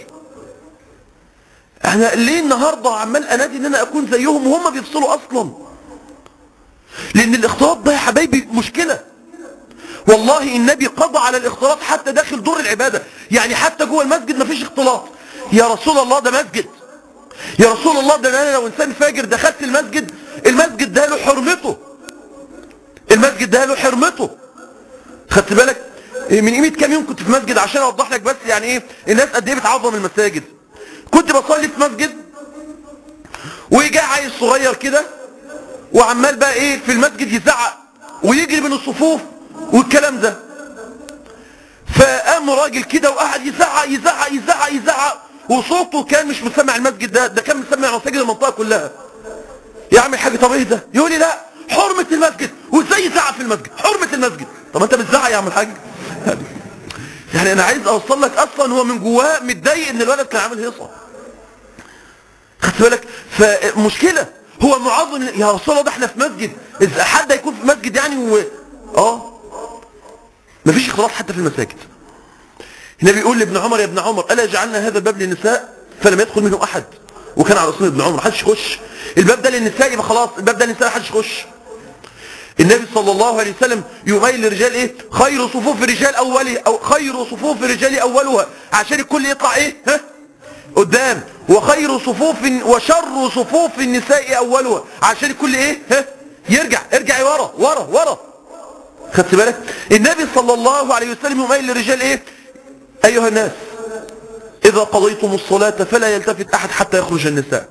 Speaker 1: احنا ليه النهاردة عمال أنادي ان انا اكون زيهم وهم بيفصلوا اصلا لان الاختلاط ده يا حبايبي مشكلة والله النبي قضى على الاختلاط حتى داخل دور العبادة يعني حتى جوه المسجد مفيش اختلاط يا رسول الله ده مسجد يا رسول الله ده انا لو انسان فاجر دخلت المسجد المسجد ده له حرمته المسجد ده له حرمته خدت بالك من قيمه كام يوم كنت في مسجد عشان اوضح لك بس يعني ايه الناس قد ايه بتعظم المساجد كنت بصلي في مسجد وجاء عيل صغير كده وعمال بقى ايه في المسجد يزعق ويجري من الصفوف والكلام ده فقام راجل كده وقعد يزعق يزعق يزعق يزعق وصوته كان مش مسمع المسجد ده ده كان مسمع مساجد المنطقه كلها يا عم الحاج طب ايه ده يقول لي لا حرمه المسجد وازاي يزعق في المسجد حرمه المسجد طب انت بتزعق يا عم الحاج يعني انا عايز اوصل لك اصلا هو من جواه متضايق ان الولد كان عامل هيصه خدت بالك فمشكله هو معظم يا رسول الله ده احنا في مسجد اذا حد هيكون في مسجد يعني و... اه مفيش اختلاط حتى في المساجد هنا بيقول لابن عمر يا ابن عمر الا جعلنا هذا الباب للنساء فلم يدخل منه احد وكان على اسم ابن عمر محدش يخش الباب ده للنساء يبقى خلاص الباب ده للنساء محدش يخش النبي صلى الله عليه وسلم يميل للرجال ايه خير صفوف الرجال اوله او خير صفوف الرجال اولها عشان الكل يطلع ايه ها قدام وخير صفوف وشر صفوف النساء اولها عشان الكل ايه ها يرجع ارجعي ورا ورا ورا خدت بالك النبي صلى الله عليه وسلم يميل للرجال ايه ايها الناس اذا قضيتم الصلاة فلا يلتفت احد حتى يخرج النساء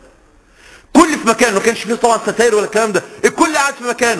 Speaker 1: كل في مكانه ما كانش فيه طبعا ستاير ولا الكلام ده الكل قاعد في مكانه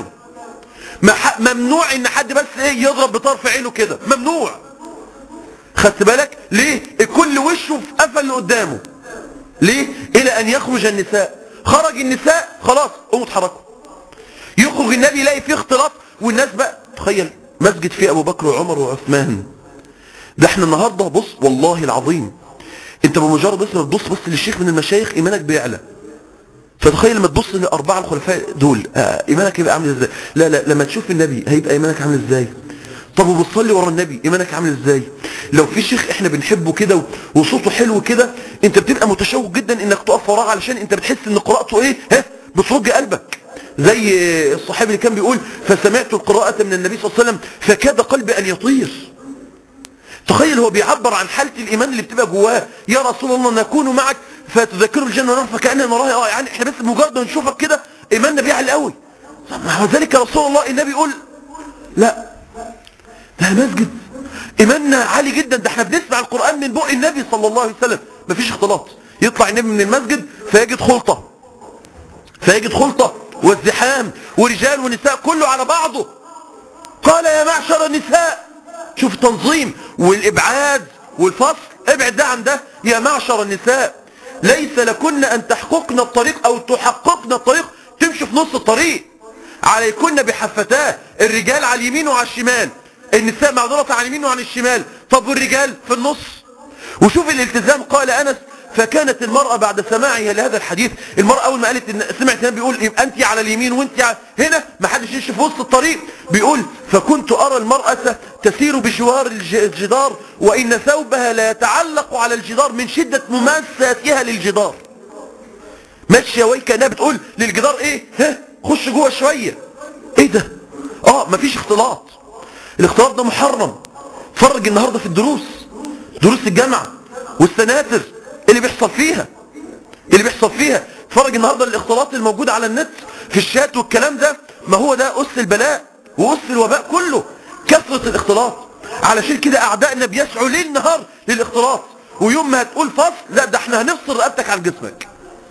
Speaker 1: ممنوع ان حد بس ايه يضرب بطرف عينه كده ممنوع خدت بالك ليه الكل وشه قفل قدامه ليه الى ان يخرج النساء خرج النساء خلاص قوموا اتحركوا يخرج النبي يلاقي فيه اختلاط والناس بقى تخيل مسجد فيه ابو بكر وعمر وعثمان ده احنا النهارده بص والله العظيم انت بمجرد بس ما تبص بص للشيخ من المشايخ ايمانك بيعلى فتخيل لما تبص للاربعه الخلفاء دول آه ايمانك يبقى عامل ازاي لا لا لما تشوف النبي هيبقى ايمانك عامل ازاي طب وبتصلي ورا النبي ايمانك عامل ازاي لو في شيخ احنا بنحبه كده وصوته حلو كده انت بتبقى متشوق جدا انك تقف وراه علشان انت بتحس ان قراءته ايه ها بترج قلبك زي الصحابي اللي كان بيقول فسمعت القراءة من النبي صلى الله عليه وسلم فكاد قلبي ان يطير تخيل هو بيعبر عن حالة الايمان اللي بتبقى جواه يا رسول الله نكون معك فتذكروا الجنة ونار فكأننا نراها اه يعني احنا بس مجرد ما نشوفك كده ايماننا بيعلى قوي مع ذلك يا رسول الله النبي يقول لا ده مسجد ايماننا عالي جدا ده احنا بنسمع القرآن من بق النبي صلى الله عليه وسلم مفيش اختلاط يطلع النبي من المسجد فيجد خلطة فيجد خلطة والزحام ورجال ونساء كله على بعضه قال يا معشر النساء شوف التنظيم والابعاد والفصل ابعد ده عن ده يا معشر النساء ليس لكن ان تحققن الطريق او تحققن الطريق تمشي في نص الطريق عليكن بحفتاه الرجال على اليمين وعلى الشمال النساء معذورة عن اليمين وعن الشمال طب والرجال في النص وشوف الالتزام قال انس فكانت المرأة بعد سماعها لهذا الحديث المرأة أول ما قالت إن سمعت هنا بيقول يبقى أنت على اليمين وأنت على هنا ما حدش يمشي في وسط الطريق بيقول فكنت أرى المرأة تسير بجوار الجدار وإن ثوبها لا يتعلق على الجدار من شدة مماساتها للجدار ماشية وهي كأنها بتقول للجدار إيه ها خش جوه شوية إيه ده آه مفيش اختلاط الاختلاط ده محرم فرج النهاردة في الدروس دروس الجامعة والسناتر اللي بيحصل فيها اللي بيحصل فيها فرج النهاردة الاختلاط الموجود على النت في الشات والكلام ده ما هو ده أس البلاء وأس الوباء كله كثرة الاختلاط علشان كده أعدائنا بيسعوا ليل نهار للاختلاط ويوم ما هتقول فصل لا ده احنا هنفصل رقبتك عن جسمك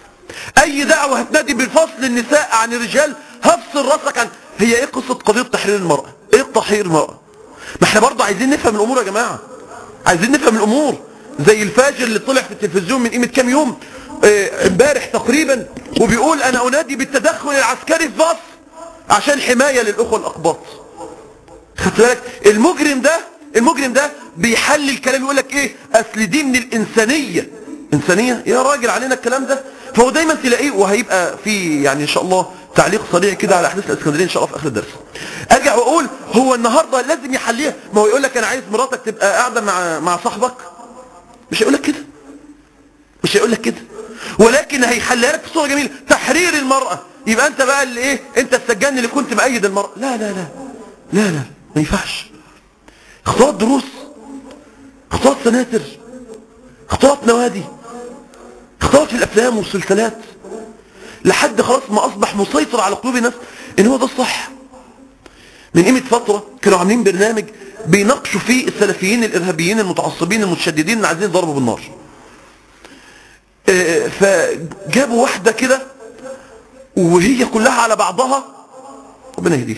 Speaker 1: أي دعوة هتنادي بالفصل النساء عن الرجال هفصل راسك عن هي ايه قصة قضية تحرير المرأة ايه تحرير المرأة ما احنا برضه عايزين نفهم الأمور يا جماعة عايزين نفهم الأمور زي الفاجر اللي طلع في التلفزيون من قيمة كام يوم امبارح اه تقريبا وبيقول انا انادي بالتدخل العسكري في مصر عشان حماية للاخوة الاقباط خدت بالك المجرم ده المجرم ده بيحلل الكلام يقول لك ايه اصل دي من الانسانية انسانية يا راجل علينا الكلام ده فهو دايما تلاقيه وهيبقى في يعني ان شاء الله تعليق سريع كده على احداث الاسكندريه ان شاء الله في اخر الدرس ارجع واقول هو النهارده لازم يحليها ما هو يقول لك انا عايز مراتك تبقى قاعده مع مع صاحبك مش هيقول لك كده مش هيقول لك كده ولكن هيحلها لك بصوره جميله تحرير المراه يبقى انت بقى اللي ايه انت السجان اللي كنت مأيد المراه لا لا لا لا لا ما ينفعش اختلاط دروس اختلاط سناتر اختلاط نوادي اختلاط اختلط في الافلام والسلسلات لحد خلاص ما اصبح مسيطر على قلوب الناس ان هو ده الصح من قيمة فترة كانوا عاملين برنامج بيناقشوا فيه السلفيين الارهابيين المتعصبين المتشددين اللي عايزين يضربوا بالنار آه، فجابوا واحدة كده وهي كلها على بعضها ربنا يهديها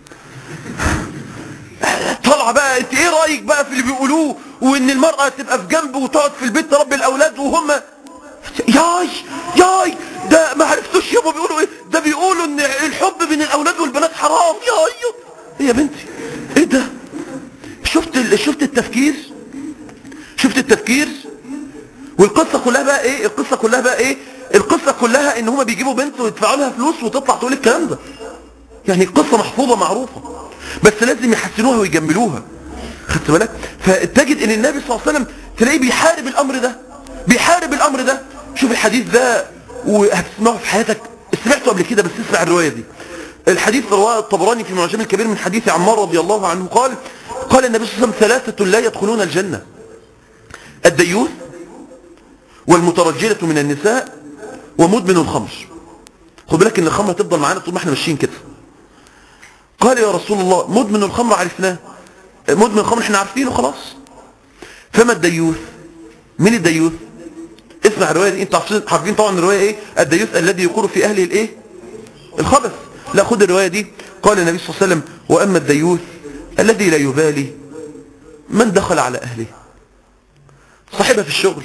Speaker 1: طالعه بقى انت ايه رايك بقى في اللي بيقولوه وان المراه تبقى في جنب وتقعد في البيت تربي الاولاد وهم ياي ياي ده ما عرفتوش يابا بيقولوا ايه ده بيقولوا ان الحب بين الاولاد والبنات حرام ياي ايه يا بنتي ايه ده شفت ال- شفت التفكير شفت التفكير والقصه كلها بقى ايه القصه كلها بقى ايه القصه كلها ان هما بيجيبوا بنت ويدفعوا لها فلوس وتطلع تقول الكلام ده يعني قصة محفوظة معروفة بس لازم يحسنوها ويجملوها خدت بالك فتجد ان النبي صلى الله عليه وسلم تلاقيه بيحارب الامر ده بيحارب الامر ده شوف الحديث ده وهتسمعه في حياتك سمعته قبل كده بس اسمع الرواية دي الحديث رواه الطبراني في المعجم الكبير من حديث عمار رضي الله عنه قال قال النبي صلى الله عليه وسلم ثلاثة لا يدخلون الجنة الديوث والمترجلة من النساء ومدمن الخمر خد بالك ان الخمر هتفضل معانا طول ما احنا ماشيين كده قال يا رسول الله مدمن الخمر عرفناه مدمن الخمر احنا عارفينه خلاص فما الديوث مين الديوث اسمع الروايه دي انت عارفين عارفين طبعا الروايه ايه الديوث الذي يقول في اهله الايه الخبث لا خد الروايه دي قال النبي صلى الله عليه وسلم واما الديوث الذي لا يبالي من دخل على اهله صاحبها في الشغل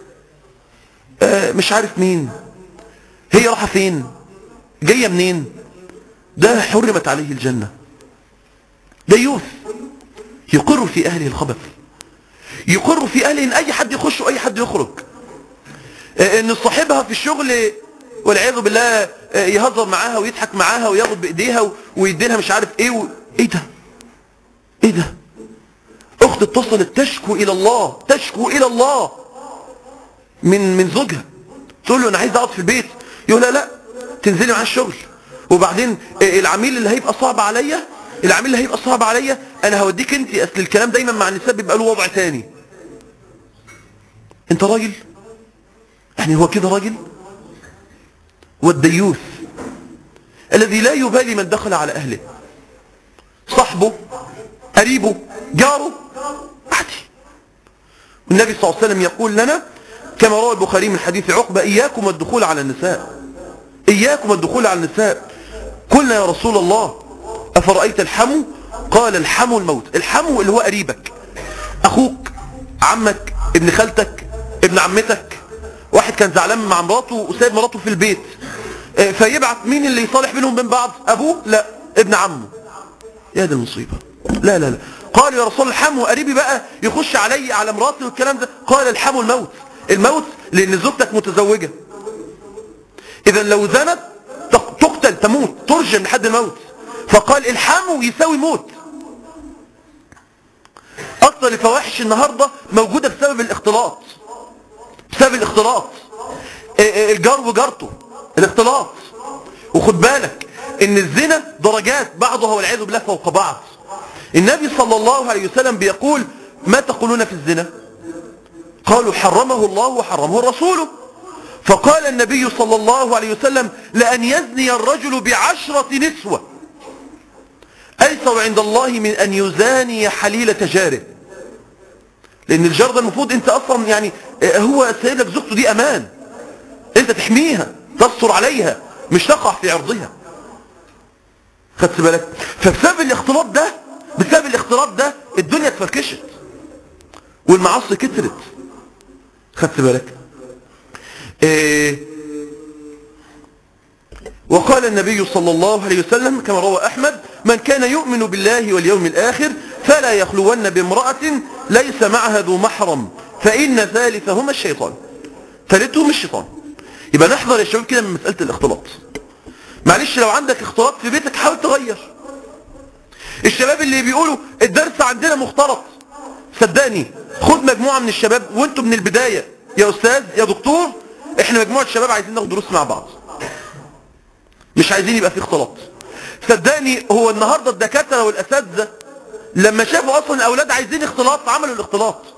Speaker 1: آه مش عارف مين هي رايحه فين جايه منين ده حرمت عليه الجنة ديوث يقر في أهله الخبث يقر في أهله إن أي حد يخش وأي حد يخرج آه، إن صاحبها في الشغل والعياذ بالله آه، يهزر معاها ويضحك معاها وياخد بإيديها و- ويديلها مش عارف إيه و... إيه ده إيه ده أخت اتصلت تشكو إلى الله تشكو إلى الله من من زوجها تقول له انا عايز اقعد في البيت يقول لا لا تنزلي معاه الشغل وبعدين آه، العميل اللي هيبقى صعب عليا العميل اللي هيبقى صعب عليا انا هوديك انت اصل الكلام دايما مع النساء بيبقى له وضع تاني انت راجل يعني هو كده راجل والديوث الذي لا يبالي من دخل على اهله صاحبه قريبه جاره عادي والنبي صلى الله عليه وسلم يقول لنا كما روى البخاري من حديث عقبة إياكم والدخول على النساء إياكم والدخول على النساء قلنا يا رسول الله أفرأيت الحمو قال الحمو الموت الحمو اللي هو قريبك أخوك عمك ابن خالتك ابن عمتك واحد كان زعلان مع مراته وسايب مراته في البيت آه، فيبعت مين اللي يصالح بينهم بين بعض أبوه لا ابن عمه يا دي المصيبة لا لا لا قال يا رسول الحمو قريبي بقى يخش علي على مراتي والكلام ده قال الحمو الموت الموت لان زوجتك متزوجة اذا لو زنت تق- تقتل تموت ترجم لحد الموت فقال الحمو يساوي موت اكثر الفواحش النهاردة موجودة بسبب الاختلاط بسبب الاختلاط ا- ا- الجار وجارته الاختلاط وخد بالك ان الزنا درجات بعضها والعياذ بالله فوق بعض النبي صلى الله عليه وسلم بيقول ما تقولون في الزنا قالوا حرمه الله وحرمه رسوله فقال النبي صلى الله عليه وسلم لأن يزني الرجل بعشرة نسوة أيسر عند الله من أن يزاني حليلة جاره لأن الجار ده المفروض أنت أصلا يعني آه، هو سايب لك زوجته دي أمان أنت تحميها تستر عليها مش تقع في عرضها خدت بالك فبسبب الاختلاط ده بسبب الاختلاط ده الدنيا اتفركشت والمعاصي كترت خدت بالك إيه وقال النبي صلى الله عليه وسلم كما روى أحمد من كان يؤمن بالله واليوم الآخر فلا يخلون بامرأة ليس معها ذو محرم فإن ثالثهما الشيطان ثالثهم الشيطان يبقى نحذر يا شباب كده من مسألة الاختلاط معلش لو عندك اختلاط في بيتك حاول تغير الشباب اللي بيقولوا الدرس عندنا مختلط صدقني خد مجموعة من الشباب وانتوا من البداية يا أستاذ يا دكتور احنا مجموعة شباب عايزين ناخد دروس مع بعض مش عايزين يبقى في اختلاط صدقني هو النهاردة الدكاترة والأساتذة لما شافوا أصلا الأولاد عايزين اختلاط عملوا الاختلاط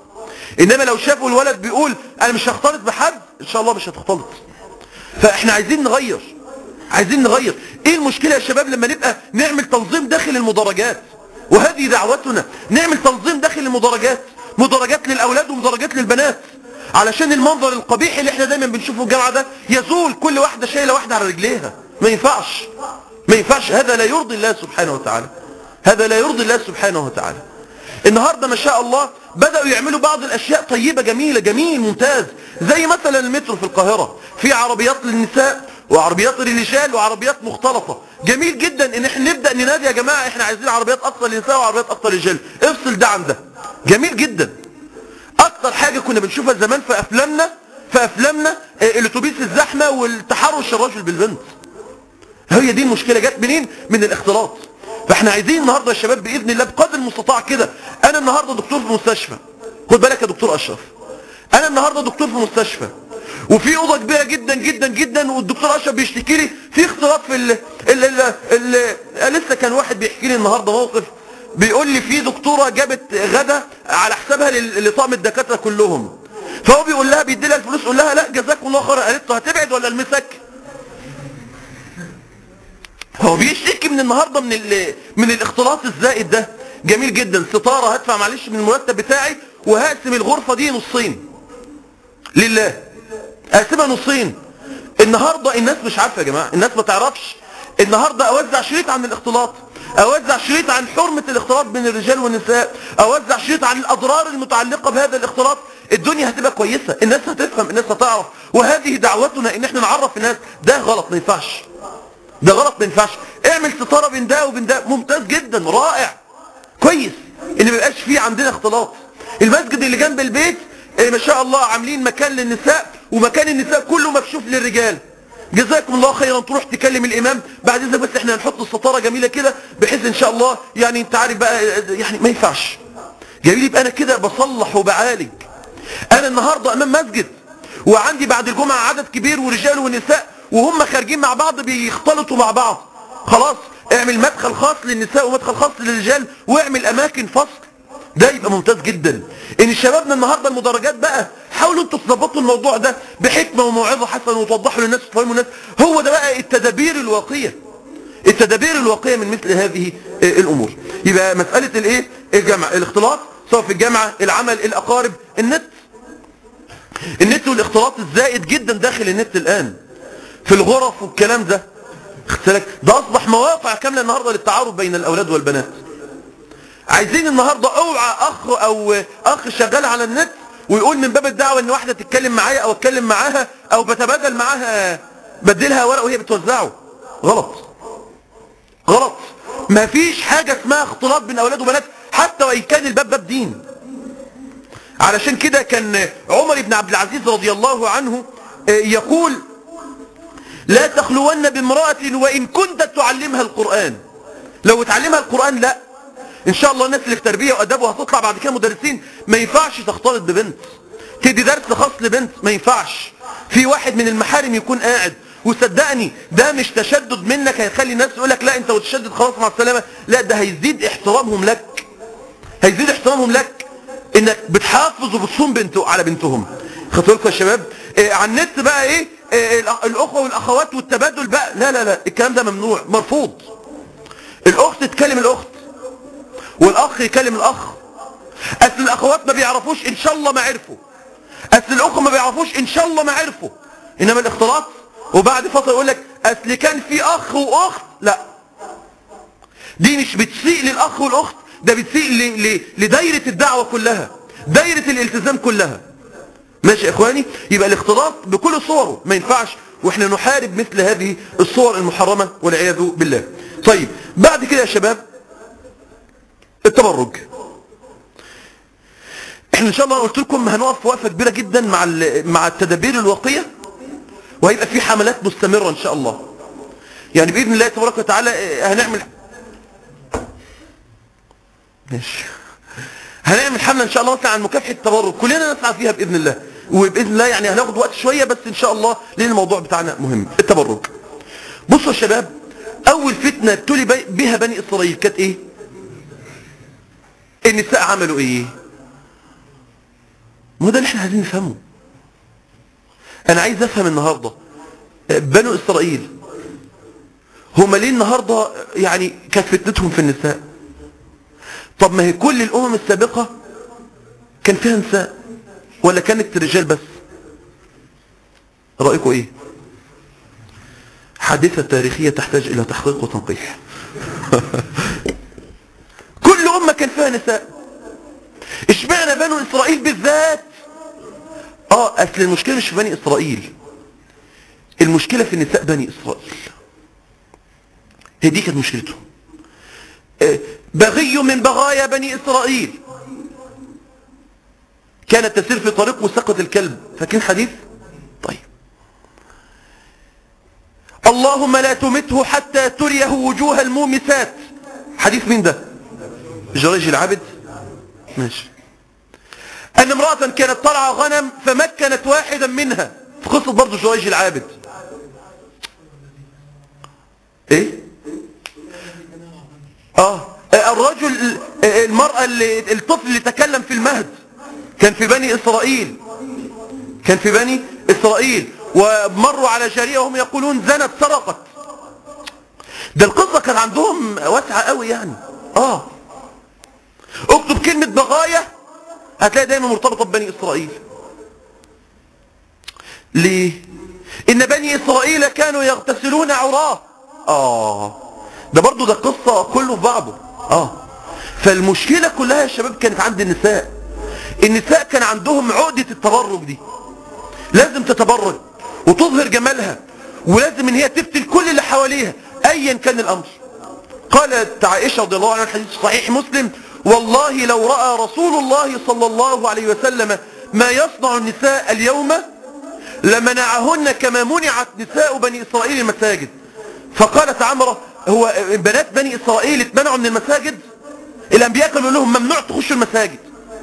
Speaker 1: انما لو شافوا الولد بيقول انا مش هختلط بحد ان شاء الله مش هتختلط فاحنا عايزين نغير عايزين نغير ايه المشكلة يا شباب لما نبقى نعمل تنظيم داخل المدرجات وهذه دعوتنا نعمل تنظيم داخل المدرجات مدرجات للاولاد ومدرجات للبنات علشان المنظر القبيح اللي احنا دايما بنشوفه في الجامعة ده يزول كل واحدة شايلة واحدة على رجليها ما ينفعش ما ينفعش هذا لا يرضي الله سبحانه وتعالى هذا لا يرضي الله سبحانه وتعالى النهاردة ما شاء الله بدأوا يعملوا بعض الأشياء طيبة جميلة جميل ممتاز زي مثلا المترو في القاهرة في عربيات للنساء وعربيات للرجال وعربيات مختلطة جميل جدا ان احنا نبدأ ننادي يا جماعة احنا عايزين عربيات اكثر للنساء وعربيات اكثر للرجال افصل ده عن ده جميل جدا اكتر حاجة كنا بنشوفها زمان في افلامنا في افلامنا آه، الاتوبيس الزحمة والتحرش الرجل بالبنت هي دي المشكلة جت منين من الاختلاط فاحنا عايزين النهاردة يا شباب بإذن الله بقدر المستطاع كده انا النهاردة دكتور في مستشفى خد بالك يا دكتور اشرف انا النهاردة دكتور في مستشفى وفي اوضه كبيره جدا جدا جدا والدكتور اشرف بيشتكي لي في اختلاط في ال ال ال ال لسه كان واحد بيحكي لي النهارده موقف بيقول لي في دكتوره جابت غدا على حسابها لل- لطقم الدكاتره كلهم فهو بيقول لها بيدي لها الفلوس يقول لها لا جزاكم الله خيرا قالت له هتبعد ولا المسك هو بيشتكي من النهارده من ال... من الاختلاط الزائد ده جميل جدا ستاره هدفع معلش من المرتب بتاعي وهقسم الغرفه دي نصين لله اقسمها نصين النهارده الناس مش عارفه يا جماعه الناس ما تعرفش النهارده اوزع شريط عن الاختلاط اوزع شريط عن حرمه الاختلاط بين الرجال والنساء اوزع شريط عن الاضرار المتعلقه بهذا الاختلاط الدنيا هتبقى كويسه الناس هتفهم الناس هتعرف وهذه دعوتنا ان احنا نعرف الناس ده غلط ما ينفعش ده غلط ما ينفعش اعمل ستاره بين ده وبين ده ممتاز جدا رائع كويس ان ما يبقاش فيه عندنا اختلاط المسجد اللي جنب البيت اه ما شاء الله عاملين مكان للنساء ومكان النساء كله مكشوف للرجال جزاكم الله خيرا تروح تكلم الامام بعد اذنك بس احنا هنحط الستاره جميله كده بحيث ان شاء الله يعني انت عارف بقى اه، يعني ما ينفعش جميل يبقى انا كده بصلح وبعالج انا النهارده امام مسجد وعندي بعد الجمعه عدد كبير ورجال ونساء وهم خارجين مع بعض بيختلطوا مع بعض خلاص اعمل مدخل خاص للنساء ومدخل خاص للرجال واعمل اماكن فصل ده يبقى ممتاز جدا ان شبابنا النهارده المدرجات بقى حاولوا انتوا تظبطوا الموضوع ده بحكمه وموعظه حسنه وتوضحوا للناس وتفهموا الناس هو ده بقى التدابير الواقيه التدابير الواقيه من مثل هذه آه، الامور يبقى مساله الايه الجمع الاختلاط سواء في الجامعه العمل الاقارب النت النت والاختلاط الزائد جدا داخل النت الان في الغرف والكلام ده خدت بالك؟ ده اصبح مواقع كامله النهارده للتعارف بين الاولاد والبنات عايزين النهارده اوعى اخ او اخ شغال على النت ويقول من باب الدعوه ان واحده تتكلم معايا او اتكلم معاها او بتبادل معاها بديلها ورق وهي بتوزعه غلط غلط مفيش حاجه اسمها اختلاط بين اولاد وبنات حتى وان كان الباب باب دين علشان كده كان عمر بن عبد العزيز رضي الله عنه آه، يقول لا تخلون بامرأة وإن كنت تعلمها القرآن لو تعلمها القرآن لا إن شاء الله الناس اللي في تربية وأداب وهتطلع بعد كده مدرسين ما ينفعش تختلط ببنت تدي درس خاص لبنت ما ينفعش في واحد من المحارم يكون قاعد وصدقني ده مش تشدد منك هيخلي الناس يقول لك لا انت وتشدد خلاص مع السلامة لا ده هيزيد احترامهم لك هيزيد احترامهم لك انك بتحافظ وبتصوم بنته على بنتهم خدتوا بالكم يا شباب إيه على النت بقى ايه, إيه الأ- الاخوه والاخوات والتبادل بقى لا لا لا الكلام ده ممنوع مرفوض الاخت تكلم الاخت والاخ يكلم الاخ اصل الاخوات ما بيعرفوش ان شاء الله ما عرفوا اصل الاخوه ما بيعرفوش ان شاء الله ما عرفوا انما الاختلاط وبعد فتره يقول لك اصل كان في اخ واخت لا دي مش بتسيء للاخ والاخت ده بتسيء ل... ل... لدايره الدعوه كلها دايره الالتزام كلها ماشي يا اخواني يبقى الاختلاط بكل صوره ما ينفعش واحنا نحارب مثل هذه الصور المحرمه والعياذ بالله طيب بعد كده يا شباب التبرج احنا ان شاء الله أنا قلت لكم هنقف وقفه كبيره جدا مع ال- مع التدابير الواقيه وهيبقى في حملات مستمره ان شاء الله يعني باذن الله تبارك وتعالى اه، هنعمل ماشي هنعمل حمله ان شاء الله مثلا عن مكافحه التبرج كلنا نسعى فيها باذن الله وباذن الله يعني هناخد وقت شويه بس ان شاء الله لان الموضوع بتاعنا مهم التبرج بصوا يا شباب اول فتنه ابتلي بي- بها بني اسرائيل كانت ايه النساء عملوا ايه ما هو ده اللي احنا عايزين نفهمه انا عايز افهم النهارده بنو اسرائيل هم ليه النهارده يعني كانت فتنتهم في النساء طب ما هي كل الامم السابقه كان فيها نساء ولا كانت رجال بس رايكم ايه حادثه تاريخيه تحتاج الى تحقيق وتنقيح كل امه كان فيها نساء اشمعنى بنو اسرائيل بالذات اه اصل المشكله مش في بني اسرائيل المشكله في نساء بني اسرائيل هي دي كانت مشكلتهم آه، بغي من بغايا بني اسرائيل كانت تسير في طريق وسقط الكلب فاكرين حديث طيب اللهم لا تمته حتى تريه وجوه المومسات حديث مين ده جريج العبد ماشي أن امرأة كانت ترعى غنم فمكنت واحدا منها في قصة برضه جريج العابد ايه اه الرجل المرأة اللي الطفل اللي تكلم في المهد كان في بني إسرائيل كان في بني إسرائيل ومروا على جارية وهم يقولون زنت سرقت ده القصة كان عندهم واسعة قوي يعني اه اكتب كلمة بغاية هتلاقي دايما مرتبطة ببني إسرائيل ليه إن بني إسرائيل كانوا يغتسلون عراه آه ده برضو ده قصة كله في بعضه آه فالمشكلة كلها يا شباب كانت عند النساء النساء كان عندهم عقدة التبرج دي لازم تتبرج وتظهر جمالها ولازم ان هي تفتن كل اللي حواليها ايا كان الامر قالت عائشة رضي الله عنها الحديث صحيح مسلم والله لو رأى رسول الله صلى الله عليه وسلم ما يصنع النساء اليوم لمنعهن كما منعت نساء بني إسرائيل المساجد فقالت عمرة هو بنات بني إسرائيل اتمنعوا من المساجد الأنبياء كانوا لهم ممنوع تخشوا المساجد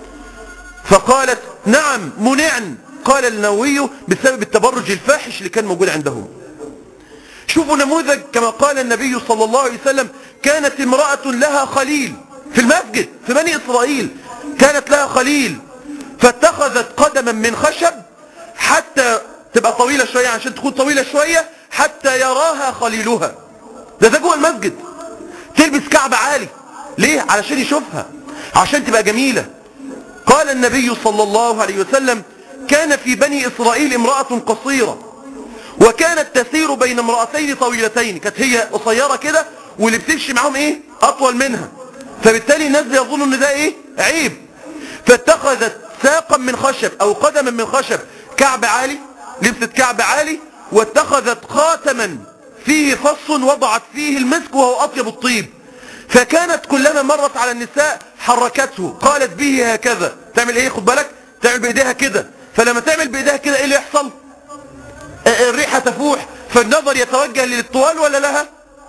Speaker 1: فقالت نعم منعن قال النووي بسبب التبرج الفاحش اللي كان موجود عندهم شوفوا نموذج كما قال النبي صلى الله عليه وسلم كانت امرأة لها خليل في المسجد في بني إسرائيل كانت لها خليل فاتخذت قدما من خشب حتى تبقى طويلة شوية عشان تكون طويلة شوية حتى يراها خليلها ده ده جوه المسجد تلبس كعب عالي ليه علشان يشوفها عشان تبقى جميلة قال النبي صلى الله عليه وسلم كان في بني إسرائيل امرأة قصيرة وكانت تسير بين امرأتين طويلتين كانت هي قصيرة كده واللي بتمشي معاهم ايه اطول منها فبالتالي الناس يظنوا ان ده ايه عيب فاتخذت ساقا من خشب او قدما من خشب كعب عالي لبست كعب عالي واتخذت خاتما فيه فص وضعت فيه المسك وهو اطيب الطيب فكانت كلما مرت على النساء حركته قالت به هكذا تعمل ايه خد بالك تعمل بايديها كده فلما تعمل بايديها كده ايه اللي يحصل الريحة تفوح فالنظر يتوجه للطوال ولا لها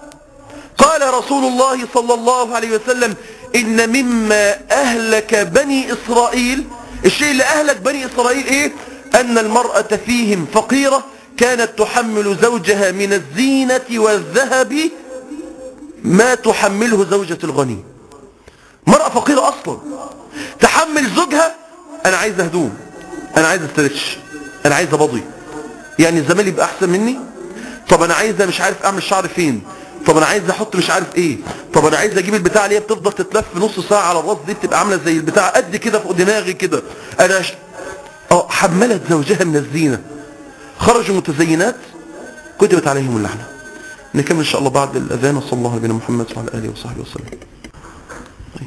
Speaker 1: قال رسول الله صلى الله عليه وسلم إن مما أهلك بني إسرائيل الشيء اللي أهلك بني إسرائيل إيه أن المرأة فيهم فقيرة كانت تحمل زوجها من الزينة والذهب ما تحمله زوجة الغني مرأة فقيرة أصلا تحمل زوجها أنا عايز هدوم أنا عايز استرتش أنا عايز بضي يعني زمالي يبقى أحسن مني طب أنا عايز مش عارف أعمل شعر فين طب انا عايز احط مش عارف ايه طب انا عايز اجيب البتاع اللي هي بتفضل تتلف نص ساعه على الراس دي بتبقى عامله زي البتاع قد كده فوق دماغي كده انا ش... اه حملت زوجها من الزينه خرجوا متزينات كتبت عليهم اللعنه نكمل ان شاء الله بعد الاذان وصلى الله على نبينا محمد وعلى اله وصحبه وسلم طيب.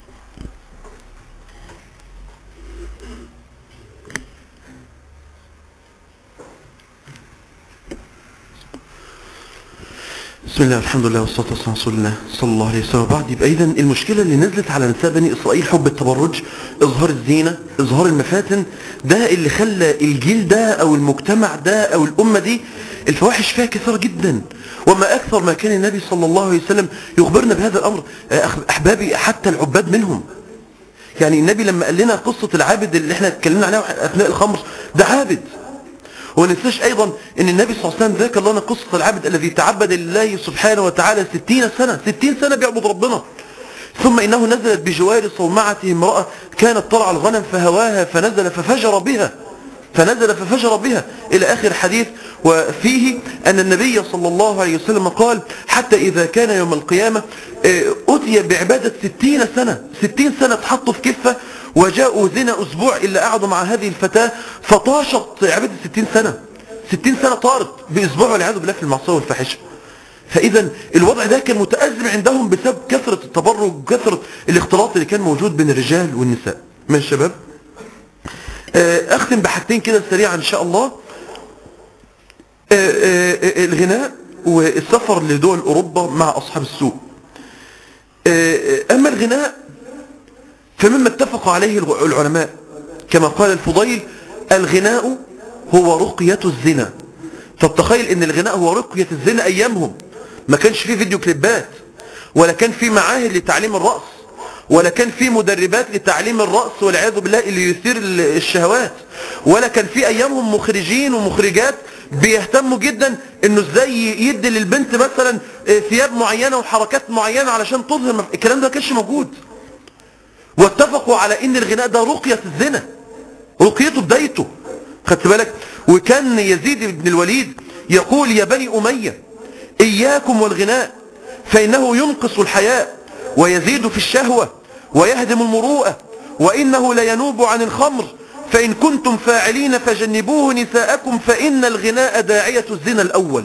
Speaker 1: بسم الله الحمد لله والصلاة والسلام على رسول الله صلى الله عليه وسلم وبعد يبقى إذا المشكلة اللي نزلت على نساء بني إسرائيل حب التبرج إظهار الزينة إظهار المفاتن ده اللي خلى الجيل ده أو المجتمع ده أو الأمة دي الفواحش فيها كثيرة جدا وما أكثر ما كان النبي صلى الله عليه وسلم يخبرنا بهذا الأمر أحبابي حتى العباد منهم يعني النبي لما قال لنا قصة العابد اللي احنا اتكلمنا عليها أثناء الخمر ده عابد وننساش ايضا ان النبي صلى الله عليه وسلم ذكر لنا قصة العبد الذي تعبد لله سبحانه وتعالى ستين سنة ستين سنة بيعبد ربنا ثم إنه نزلت بجوار صومعته امرأة كانت ترعى الغنم فهواها فنزل ففجر بها فنزل ففجر بها إلى آخر الحديث وفيه أن النبي صلى الله عليه وسلم قال حتى إذا كان يوم القيامة آه، أتي بعبادة ستين سنة ستين سنة تحطوا في كفة وجاءوا زنا أسبوع إلا قعدوا مع هذه الفتاة فطاشت عبادة ستين سنة ستين سنة طارت بأسبوع والعياذ بالله في المعصية والفاحشة فإذا الوضع ده كان متأزم عندهم بسبب كثرة التبرج وكثرة الاختلاط اللي كان موجود بين الرجال والنساء من الشباب آه، أختم بحاجتين كده سريعا إن شاء الله آه، آه، الغناء والسفر لدول أوروبا مع أصحاب السوق أما الغناء فمما اتفق عليه العلماء كما قال الفضيل الغناء هو رقية الزنا طب تخيل ان الغناء هو رقية الزنا ايامهم ما كانش فيه فيديو كليبات ولا كان فيه معاهد لتعليم الرأس ولا كان فيه مدربات لتعليم الرأس والعياذ بالله اللي يثير الشهوات ولا كان فيه ايامهم مخرجين ومخرجات بيهتموا جدا انه ازاي يدي للبنت مثلا ثياب معينة وحركات معينة علشان تظهر الكلام ده ما كانش موجود واتفقوا على ان الغناء ده رقية الزنا رقيته بدايته خدت بالك وكان يزيد بن الوليد يقول يا بني أمية إياكم والغناء فإنه ينقص الحياء ويزيد في الشهوة ويهدم المروءة وإنه لينوب عن الخمر فإن كنتم فاعلين فجنبوه نساءكم فإن الغناء داعية الزنا الأول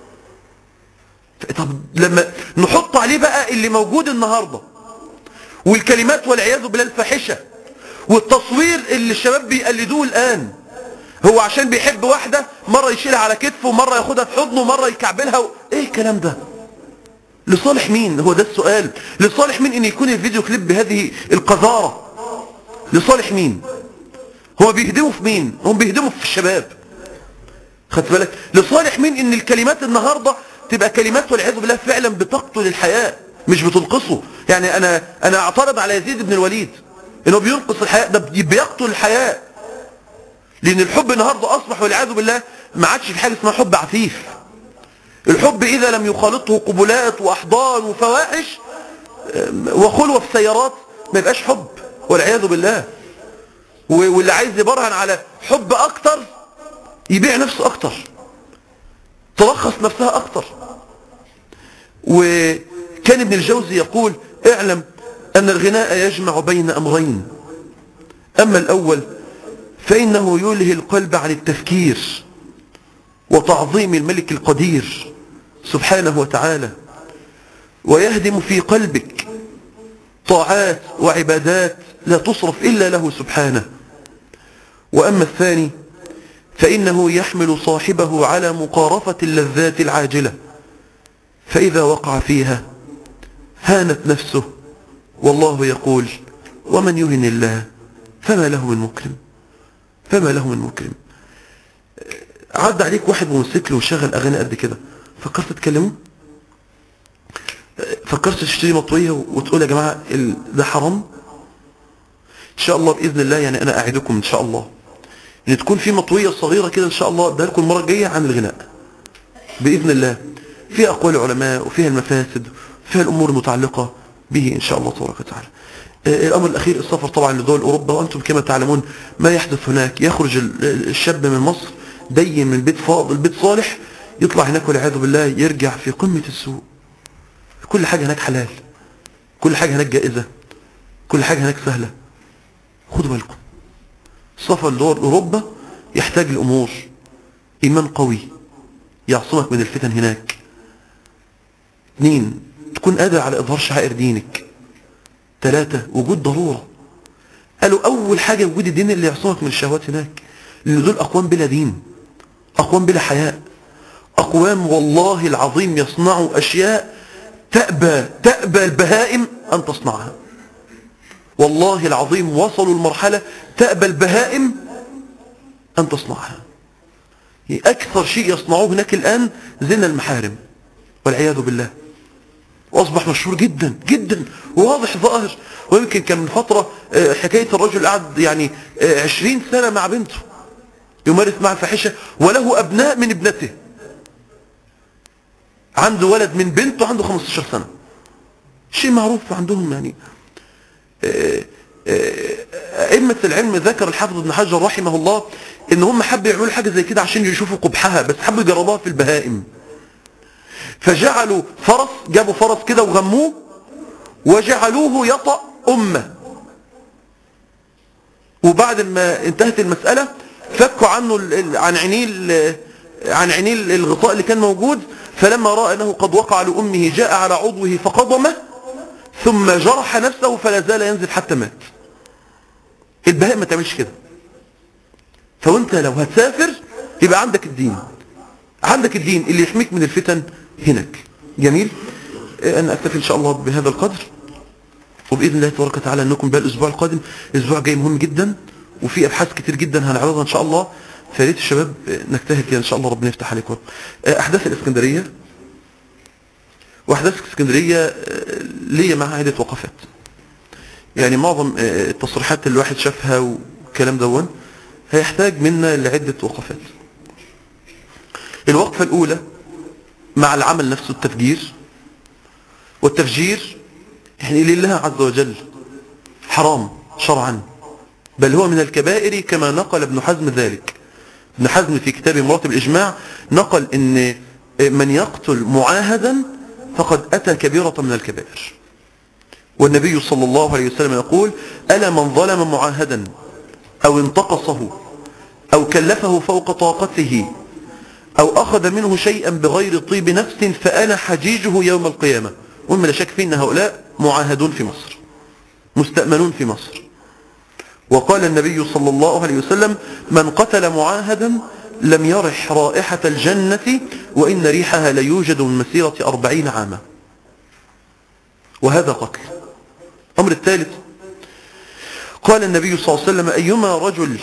Speaker 1: طب لما نحط عليه بقى اللي موجود النهاردة والكلمات والعياذ بالله الفاحشة والتصوير اللي الشباب بيقلدوه الآن هو عشان بيحب واحدة مرة يشيلها على كتفه ومرة ياخدها في حضنه ومرة يكعبلها و... ايه الكلام ده لصالح مين هو ده السؤال لصالح مين ان يكون الفيديو كليب بهذه القذارة لصالح مين هو بيهدموا في مين هم بيهدموا في الشباب خدت بالك لصالح مين ان الكلمات النهاردة تبقى كلمات والعياذ بالله فعلا بتقتل الحياة مش بتنقصه يعني انا انا اعترض على يزيد بن الوليد انه بينقص الحياة ده بيقتل الحياة لان الحب النهاردة اصبح والعياذ بالله ما عادش في حاجة اسمها حب عفيف الحب اذا لم يخالطه قبلات واحضان وفواحش وخلوة في سيارات ما يبقاش حب والعياذ بالله واللي عايز يبرهن على حب اكتر يبيع نفسه اكتر تلخص نفسها اكتر وكان ابن الجوزي يقول اعلم ان الغناء يجمع بين امرين اما الاول فإنه يلهي القلب عن التفكير وتعظيم الملك القدير سبحانه وتعالى ويهدم في قلبك طاعات وعبادات لا تصرف إلا له سبحانه وأما الثاني فإنه يحمل صاحبه على مقارفة اللذات العاجلة فإذا وقع فيها هانت نفسه والله يقول ومن يهن الله فما له من مكرم فما له من مكرم عدى عليك واحد بموتوسيكل وشغل اغاني قد كده فكرت تكلمه فكرت تشتري مطويه وتقول يا جماعه ده حرام ان شاء الله باذن الله يعني انا اعدكم ان شاء الله ان تكون في مطويه صغيره كده ان شاء الله ده لكم المره الجايه عن الغناء باذن الله فيها اقوال العلماء وفيها المفاسد وفيها الامور المتعلقه به ان شاء الله تبارك وتعالى الأمر الأخير السفر طبعا لدول أوروبا وأنتم كما تعلمون ما يحدث هناك يخرج الشاب من مصر دين من بيت فاضل بيت صالح يطلع هناك والعياذ بالله يرجع في قمة السوء كل حاجة هناك حلال كل حاجة هناك جائزة كل حاجة هناك سهلة خدوا بالكم السفر لدول أوروبا يحتاج لأمور إيمان قوي يعصمك من الفتن هناك اثنين تكون قادر على إظهار شعائر دينك ثلاثة وجود ضرورة قالوا أول حاجة وجود الدين اللي يعصمك من الشهوات هناك لأن دول أقوام بلا دين أقوام بلا حياء أقوام والله العظيم يصنعوا أشياء تأبى تأبى البهائم أن تصنعها والله العظيم وصلوا المرحلة تأبى البهائم أن تصنعها أكثر شيء يصنعوه هناك الآن زنا المحارم والعياذ بالله واصبح مشهور جدا جدا وواضح ظاهر ويمكن كان من فترة حكاية الرجل قعد يعني عشرين سنة مع بنته يمارس مع الفاحشة وله أبناء من ابنته عنده ولد من بنته عنده 15 سنة شيء معروف عندهم يعني آه، آه، أئمة العلم ذكر الحافظ ابن حجر رحمه الله ان هم حبوا يعملوا حاجة زي كده عشان يشوفوا قبحها بس حبوا يجربوها في البهائم فجعلوا فرس جابوا فرس كده وغموه وجعلوه يطأ أمة وبعد ما انتهت المسألة فكوا عنه ال- ال- عن عينيه ال- عن عينيه الغطاء اللي كان موجود فلما رأى أنه قد وقع لأمه جاء على عضوه فقضمه ثم جرح نفسه فلا زال ينزل حتى مات البهاء ما تعملش كده فوانت لو هتسافر يبقى عندك الدين عندك الدين اللي يحميك من الفتن هناك جميل آه، أنا أكتفي إن شاء الله بهذا القدر وبإذن الله تبارك وتعالى أنكم بقى الأسبوع القادم الأسبوع جاي مهم جدا وفي أبحاث كتير جدا هنعرضها إن شاء الله فريت الشباب آه، نجتهد كده إن شاء الله ربنا يفتح عليكم آه، أحداث الإسكندرية وأحداث الإسكندرية آه، ليا معها عدة وقفات يعني معظم آه، التصريحات اللي الواحد شافها والكلام دون هيحتاج منا لعدة وقفات الوقفة الأولى مع العمل نفسه التفجير والتفجير يعني لله عز وجل حرام شرعا بل هو من الكبائر كما نقل ابن حزم ذلك ابن حزم في كتاب مراتب الإجماع نقل ان من يقتل معاهدا فقد أتى كبيرة من الكبائر والنبي صلى الله عليه وسلم يقول ألا من ظلم معاهدا أو انتقصه أو كلفه فوق طاقته أو أخذ منه شيئا بغير طيب نفس فأنا حجيجه يوم القيامة وما لا شك فيه أن هؤلاء معاهدون في مصر مستأمنون في مصر وقال النبي صلى الله عليه وسلم من قتل معاهدا لم يرح رائحة الجنة وإن ريحها ليوجد من مسيرة أربعين عاما وهذا قتل الأمر الثالث قال النبي صلى الله عليه وسلم أيما رجل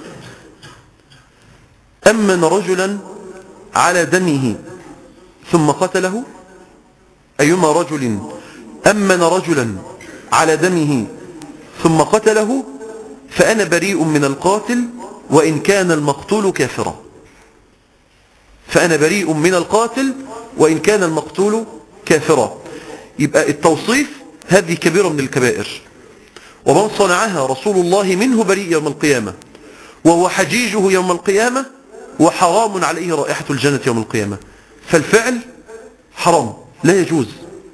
Speaker 1: أمن رجلا على دمه ثم قتله أيما رجل أمن رجلا على دمه ثم قتله فأنا بريء من القاتل وإن كان المقتول كافرا فأنا بريء من القاتل وإن كان المقتول كافرا يبقى التوصيف هذه كبيرة من الكبائر ومن صنعها رسول الله منه بريء يوم القيامة وهو حجيجه يوم القيامة وحرام عليه رائحة الجنة يوم القيامة فالفعل حرام لا يجوز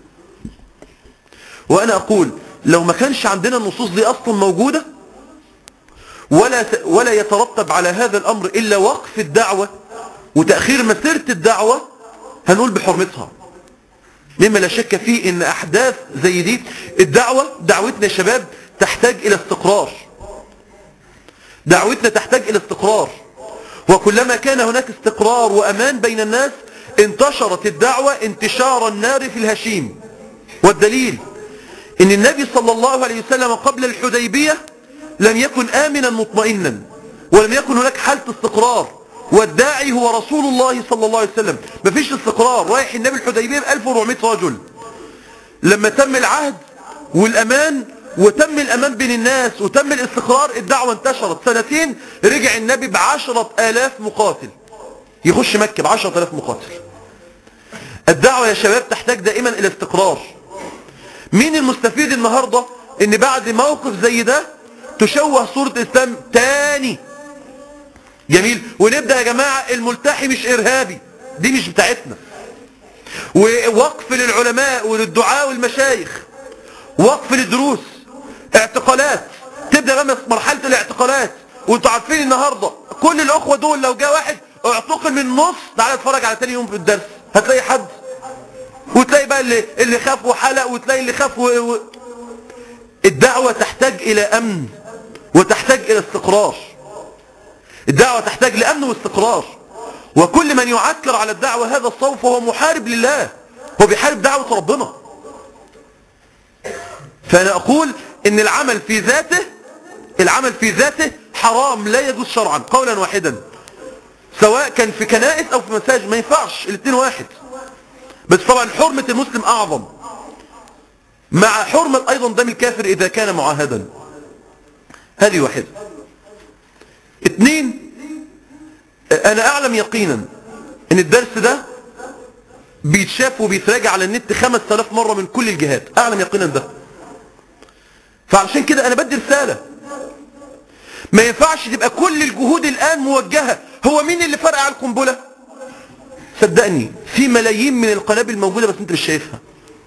Speaker 1: وأنا أقول لو ما كانش عندنا النصوص دي أصلا موجودة ولا ت- ولا يترتب على هذا الأمر إلا وقف الدعوة وتأخير مسيرة الدعوة هنقول بحرمتها مما لا شك فيه ان احداث زي دي الدعوة دعوتنا يا شباب تحتاج الى استقرار دعوتنا تحتاج الى استقرار وكلما كان هناك استقرار وامان بين الناس انتشرت الدعوة انتشار النار في الهشيم والدليل ان النبي صلى الله عليه وسلم قبل الحديبية لم يكن امنا مطمئنا ولم يكن هناك حالة استقرار والداعي هو رسول الله صلى الله عليه وسلم مفيش استقرار رايح النبي الحديبية ب 1400 رجل لما تم العهد والأمان وتم الأمان بين الناس وتم الاستقرار الدعوة انتشرت سنتين رجع النبي بعشرة آلاف مقاتل يخش مكة بعشرة آلاف مقاتل الدعوة يا شباب تحتاج دائما إلى استقرار مين المستفيد النهاردة ان بعد موقف زي ده تشوه صورة الإسلام تاني جميل ونبدأ يا جماعة الملتحي مش إرهابي دي مش بتاعتنا ووقف للعلماء وللدعاء والمشايخ وقف للدروس اعتقالات تبدأ بقى مرحلة الاعتقالات وانتوا عارفين النهاردة كل الأخوة دول لو جاء واحد اعتقل من نص تعالى اتفرج على تاني يوم في الدرس هتلاقي حد وتلاقي بقى اللي, اللي خاف وحلق وتلاقي اللي خاف و... و... الدعوة تحتاج إلى أمن وتحتاج إلى استقرار الدعوة تحتاج لأمن واستقرار وكل من يعكر على الدعوة هذا الصوف هو محارب لله هو بيحارب دعوة ربنا فأنا أقول إن العمل في ذاته العمل في ذاته حرام لا يجوز شرعا قولا واحدا سواء كان في كنائس أو في مساجد ما ينفعش الاثنين واحد بس طبعا حرمة المسلم أعظم مع حرمة أيضا دم الكافر إذا كان معاهدا هذه واحدة اثنين أنا أعلم يقينا أن الدرس ده بيتشاف وبيتراجع على النت 5000 مرة من كل الجهات اعلم يقينا ده فعلشان كده انا بدي رسالة ما ينفعش تبقى كل الجهود الان موجهة هو مين اللي فرقع القنبلة صدقني في ملايين من القنابل موجودة بس انت مش شايفها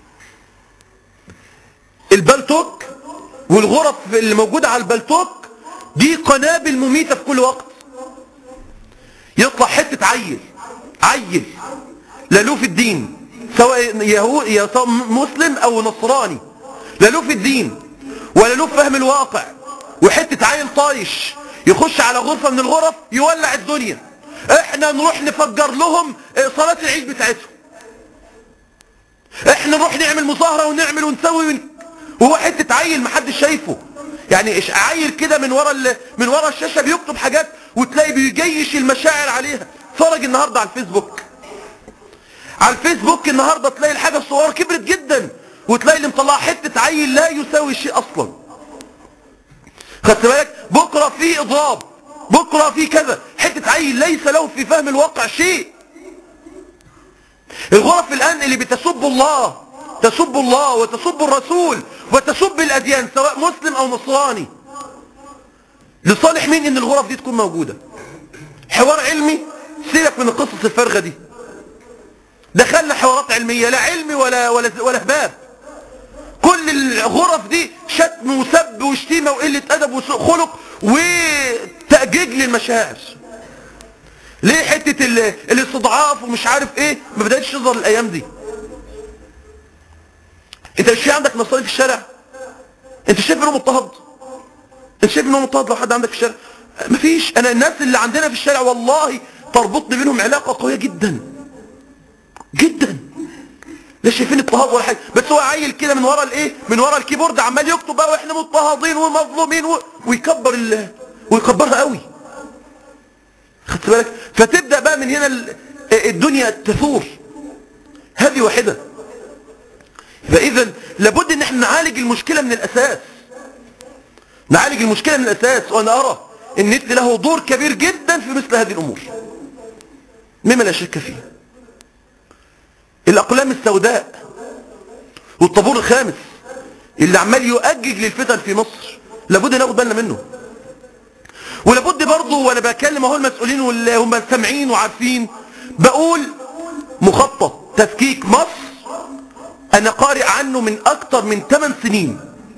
Speaker 1: البلتوك والغرف اللي موجودة على البلتوك دي قنابل مميتة في كل وقت يطلع حتة عيل عيل لا له في الدين سواء يهود يا سواء مسلم او نصراني لا له في الدين ولا له في فهم الواقع وحتة عيل طايش يخش على غرفة من الغرف يولع الدنيا احنا نروح نفجر لهم صلاة العيد بتاعتهم احنا نروح نعمل مظاهرة ونعمل ونسوي ون... وهو حتة عيل محدش شايفه يعني إيش عيل كده من ورا ال... من ورا الشاشة بيكتب حاجات وتلاقي بيجيش المشاعر عليها اتفرج النهاردة على الفيسبوك على الفيسبوك النهاردة تلاقي الحاجة الصور كبرت جدا وتلاقي اللي مطلعها حتة عيل لا يساوي شيء اصلا خدت بالك بكرة في اضراب بكرة في كذا حتة عيل ليس له في فهم الواقع شيء الغرف الآن اللي بتسب الله تسب الله وتسب الرسول وتسب الأديان سواء مسلم أو نصراني لصالح مين ان الغرف دي تكون موجودة حوار علمي سيبك من القصص الفارغة دي دخلنا حوارات علمية لا علمي ولا ولا ولا هباب كل الغرف دي شتم وسب وشتيمة وقلة أدب وسوء خلق وتأجيج للمشاعر ليه حتة الاستضعاف ومش عارف ايه ما بدأتش تظهر الأيام دي انت مش في عندك نصاري في الشارع انت شايف انه مضطهد انت شايف انه مضطهد لو حد عندك في الشارع مفيش انا الناس اللي عندنا في الشارع والله تربطني بينهم علاقة قوية جدا جدا لا شايفين اضطهاد ولا حاجه بس هو عيل كده من ورا الايه من ورا الكيبورد عمال يكتب بقى واحنا مضطهدين ومظلومين و... ويكبر ال... ويكبرها قوي خدت بالك فتبدا بقى من هنا ال... الدنيا تثور هذه واحده فاذا لابد ان احنا نعالج المشكله من الاساس نعالج المشكله من الاساس وانا ارى النت له دور كبير جدا في مثل هذه الامور مما لا شك فيه الأقلام السوداء والطابور الخامس اللي عمال يؤجج للفتن في مصر لابد ناخد بالنا منه ولابد برضه وانا بكلم اهو المسؤولين واللي هم سامعين وعارفين بقول مخطط تفكيك مصر انا قارئ عنه من اكتر من 8 سنين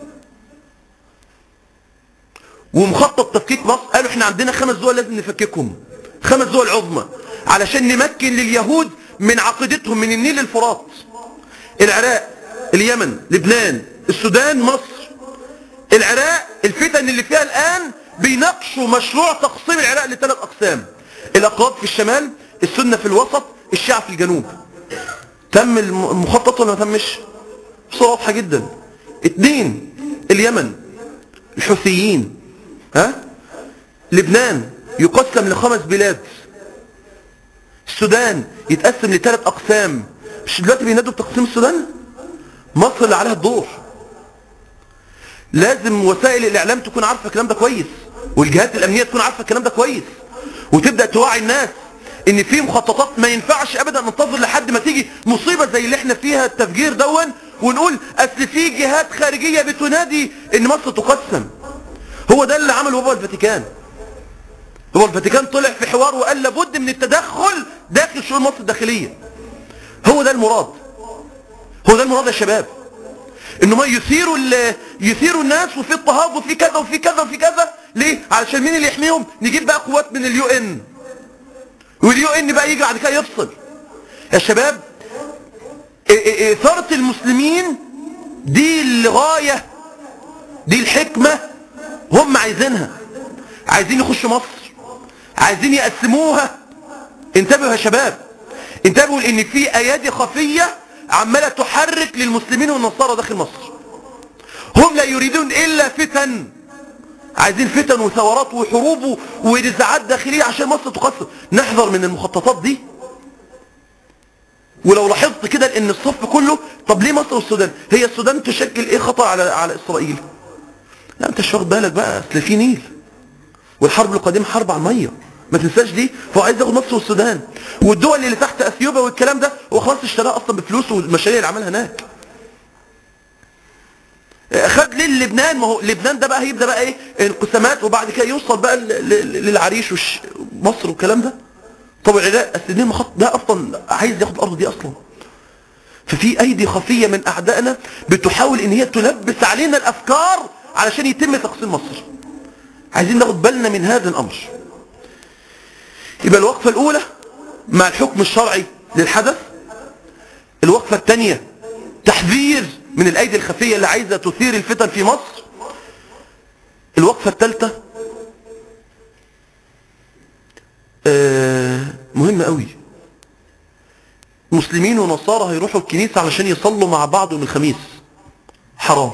Speaker 1: ومخطط تفكيك مصر قالوا احنا عندنا خمس دول لازم نفككهم خمس دول عظمى علشان نمكن لليهود من عقيدتهم من النيل للفرات العراق اليمن لبنان السودان مصر العراق الفتن اللي فيها الآن بيناقشوا مشروع تقسيم العراق لثلاث أقسام الأقراض في الشمال السنة في الوسط الشيعة في الجنوب تم المخطط ولا ما تمش بصورة واضحة جدا اتنين اليمن الحوثيين ها لبنان يقسم لخمس بلاد السودان يتقسم لثلاث أقسام مش دلوقتي بينادوا بتقسيم السودان مصر اللي عليها الدور لازم وسائل الإعلام تكون عارفة الكلام ده كويس والجهات الأمنية تكون عارفة الكلام ده كويس وتبدأ توعي الناس ان في مخططات ما ينفعش ابدا ننتظر لحد ما تيجي مصيبة زي اللي احنا فيها التفجير دون ونقول اصل في جهات خارجية بتنادي ان مصر تقسم هو ده اللي عمله بابا الفاتيكان هو الفاتيكان طلع في حوار وقال لابد من التدخل داخل شؤون مصر الداخلية هو ده المراد هو ده المراد يا شباب انه ما يثيروا يثيروا الناس وفي اضطهاد وفي كذا وفي كذا وفي كذا ليه علشان مين اللي يحميهم نجيب بقى قوات من اليو ان واليو ان بقى يجي بعد كده يفصل يا شباب اثارة المسلمين دي الغاية دي الحكمة هم عايزينها عايزين يخشوا مصر عايزين يقسموها انتبهوا يا شباب انتبهوا لان في ايادي خفية عمالة تحرك للمسلمين والنصارى داخل مصر هم لا يريدون الا فتن عايزين فتن وثورات وحروب ونزاعات داخلية عشان مصر تقسم نحذر من المخططات دي ولو لاحظت كده ان الصف كله طب ليه مصر والسودان هي السودان تشكل ايه خطر على على اسرائيل لا انت مش واخد بالك بقى اصل في نيل والحرب القادمه حرب على الميه ما تنساش دي فهو عايز ياخد مصر والسودان والدول اللي تحت اثيوبيا والكلام ده هو خلاص اشتراها اصلا بفلوسه والمشاريع اللي عملها هناك خد ليه لبنان ما هو لبنان ده بقى هيبدا بقى ايه انقسامات وبعد كده يوصل بقى ل- ل- للعريش ومصر والكلام ده طب العراق السنين مخط ده اصلا عايز ياخد الارض دي اصلا ففي ايدي خفيه من اعدائنا بتحاول ان هي تلبس علينا الافكار علشان يتم تقسيم مصر عايزين ناخد بالنا من هذا الامر يبقى الوقفه الاولى مع الحكم الشرعي للحدث الوقفه الثانيه تحذير من الايدي الخفيه اللي عايزه تثير الفتن في مصر الوقفه الثالثه آه، مهمه قوي مسلمين ونصارى هيروحوا الكنيسة علشان يصلوا مع بعض يوم الخميس حرام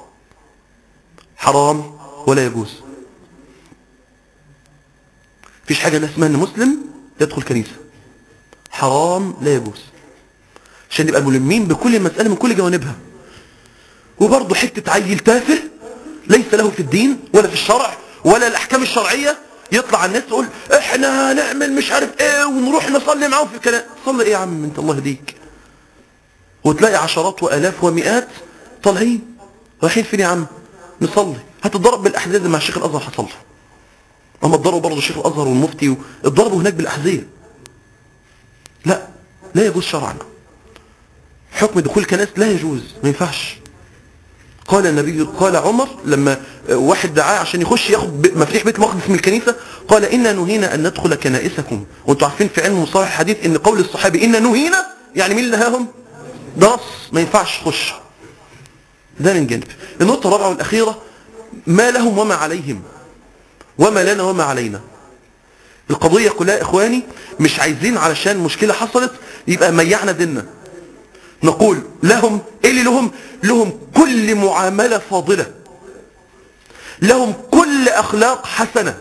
Speaker 1: حرام ولا يجوز فيش حاجة اسمها ان مسلم يدخل كنيسة حرام لا يجوز عشان نبقى ملمين بكل المسألة من كل جوانبها وبرضه حتة عيل تافه ليس له في الدين ولا في الشرع ولا الأحكام الشرعية يطلع على الناس يقول احنا هنعمل مش عارف ايه ونروح نصلي معاهم في الكلام صلي ايه يا عم انت الله يهديك وتلاقي عشرات والاف ومئات طالعين رايحين فين يا عم نصلي هتتضرب بالاحزاب مع الشيخ الازهر هتصلي اما اتضربوا برضه الشيخ الازهر والمفتي اتضربوا هناك بالاحذيه لا لا يجوز شرعا حكم دخول الكنائس لا يجوز ما ينفعش قال النبي قال عمر لما واحد دعاه عشان يخش ياخد ب- مفاتيح بيت المقدس من الكنيسه قال إنا نهينا أن ندخل كنائسكم وانتم عارفين في علم مصطلح الحديث إن قول الصحابي إنا نهينا يعني مين اللي نهاهم؟ ده نص ما ينفعش تخش ده من جانب النقطة الرابعة والأخيرة ما لهم وما عليهم وما لنا وما علينا القضية كلها إخواني مش عايزين علشان مشكلة حصلت يبقى ميعنا ديننا نقول لهم ايه اللي لهم لهم كل معاملة فاضلة لهم كل اخلاق حسنة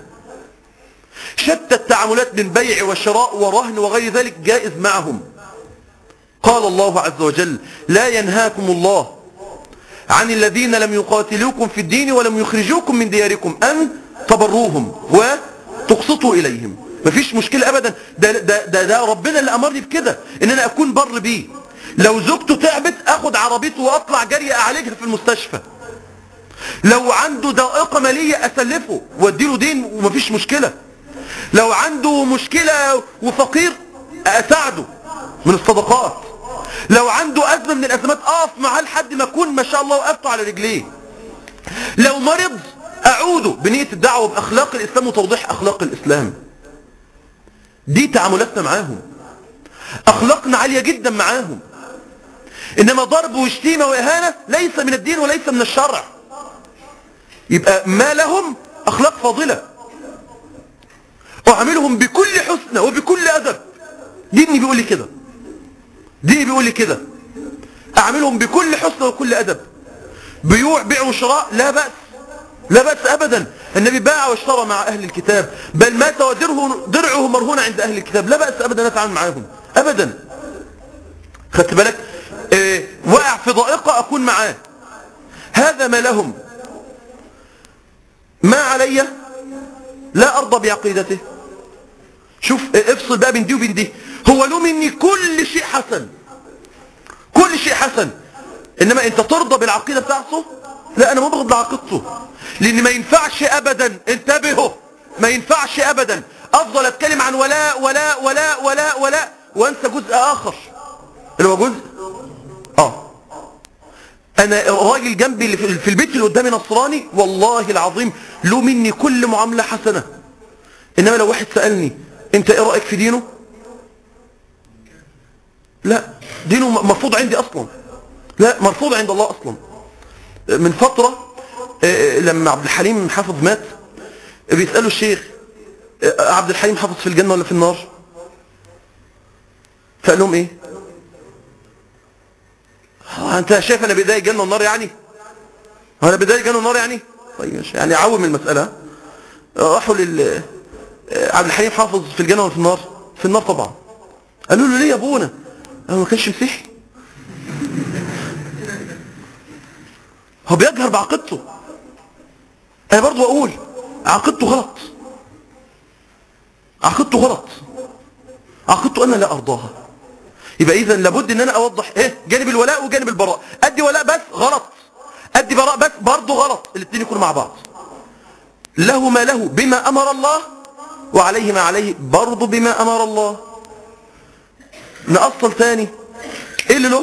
Speaker 1: شتى التعاملات من بيع وشراء ورهن وغير ذلك جائز معهم قال الله عز وجل لا ينهاكم الله عن الذين لم يقاتلوكم في الدين ولم يخرجوكم من دياركم أن تبروهم وتقسطوا إليهم مفيش مشكلة أبدا ده, ده, ده, ده ربنا اللي أمرني بكده إن أنا أكون بر بيه لو زوجته تعبت أخد عربيته وأطلع جري أعالجها في المستشفى لو عنده ضائقة مالية أسلفه واديله دين ومفيش مشكلة لو عنده مشكلة وفقير أساعده من الصدقات لو عنده أزمة من الأزمات أقف معاه لحد ما أكون ما شاء الله وقفته على رجليه لو مرض أعوده بنية الدعوة بأخلاق الإسلام وتوضيح أخلاق الإسلام دي تعاملاتنا معاهم أخلاقنا عالية جدا معاهم إنما ضرب وشتيمة وإهانة ليس من الدين وليس من الشرع يبقى ما لهم أخلاق فاضلة أعاملهم بكل حسنى وبكل أدب ديني بيقول لي كده ديني بيقول لي كده أعاملهم بكل حسنى وكل أدب بيوع بيع وشراء لا بأس لا بأس أبدا النبي باع واشترى مع أهل الكتاب بل مات ودرعه درعه مرهون عند أهل الكتاب لا بأس أبدا نتعامل معاهم أبدا خدت بالك اه وقع في ضائقة أكون معاه هذا ما لهم ما علي لا أرضى بعقيدته شوف افصل بقى بين دي وبين دي هو له مني كل شيء حسن كل شيء حسن انما انت ترضى بالعقيدة بتاعته لا انا مبغض بعقيدته لان ما ينفعش ابدا انتبهوا ما ينفعش ابدا افضل اتكلم عن ولاء ولاء ولاء ولاء ولاء وانسى جزء اخر اللي هو جزء اه انا الراجل جنبي اللي في في البيت اللي قدامي نصراني والله العظيم له مني كل معاملة حسنة انما لو واحد سألني انت ايه رأيك في دينه لا دينه مرفوض عندي اصلا لا مرفوض عند الله اصلا من فترة آه، لما عبد الحليم حافظ مات بيسألوا الشيخ آه، عبد الحليم حافظ في الجنة ولا في النار فقال لهم ايه آه، انت شايف انا بداية الجنة والنار يعني هو انا بداية الجنة والنار يعني طيب ماشي يعني عوم المسألة آه، راحوا لل آه، عبد الحليم حافظ في الجنة ولا في النار في النار طبعا قالوا له ليه يا ابونا هو ما كانش مسيحي هو بيجهر بعقيدته انا برضو اقول عقيدته غلط عقيدته غلط عقيدته انا لا ارضاها يبقى اذا لابد ان انا اوضح ايه جانب الولاء وجانب البراء ادي ولاء بس غلط ادي براء بس برضه غلط الاثنين يكونوا مع بعض له ما له بما امر الله وعليه ما عليه برضه بما امر الله نأصل تاني ايه اللي له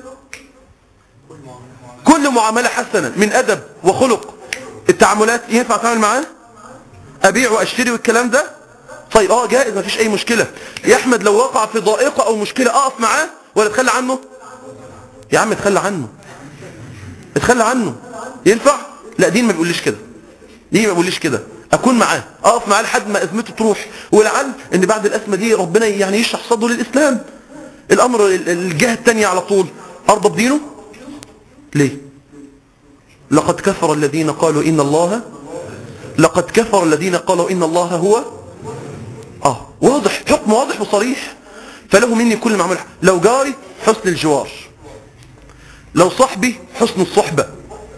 Speaker 1: كل معاملة حسنة من ادب وخلق التعاملات ينفع اتعامل معاه ابيع واشتري والكلام ده طيب اه جائز مفيش اي مشكلة يا احمد لو وقع في ضائقة او مشكلة اقف معاه ولا اتخلى عنه يا عم اتخلى عنه اتخلى عنه ينفع لا دين ما بيقوليش كده دين ما بيقوليش كده اكون معاه اقف معاه لحد ما ازمته تروح ولعل ان بعد الازمه دي ربنا يعني يشرح صدره للاسلام الامر ال- الجهه الثانيه على طول ارضى بدينه ليه لقد كفر الذين قالوا ان الله لقد كفر الذين قالوا ان الله هو اه واضح حكم واضح وصريح فله مني كل معمول لو جاري حسن الجوار لو صاحبي حسن الصحبة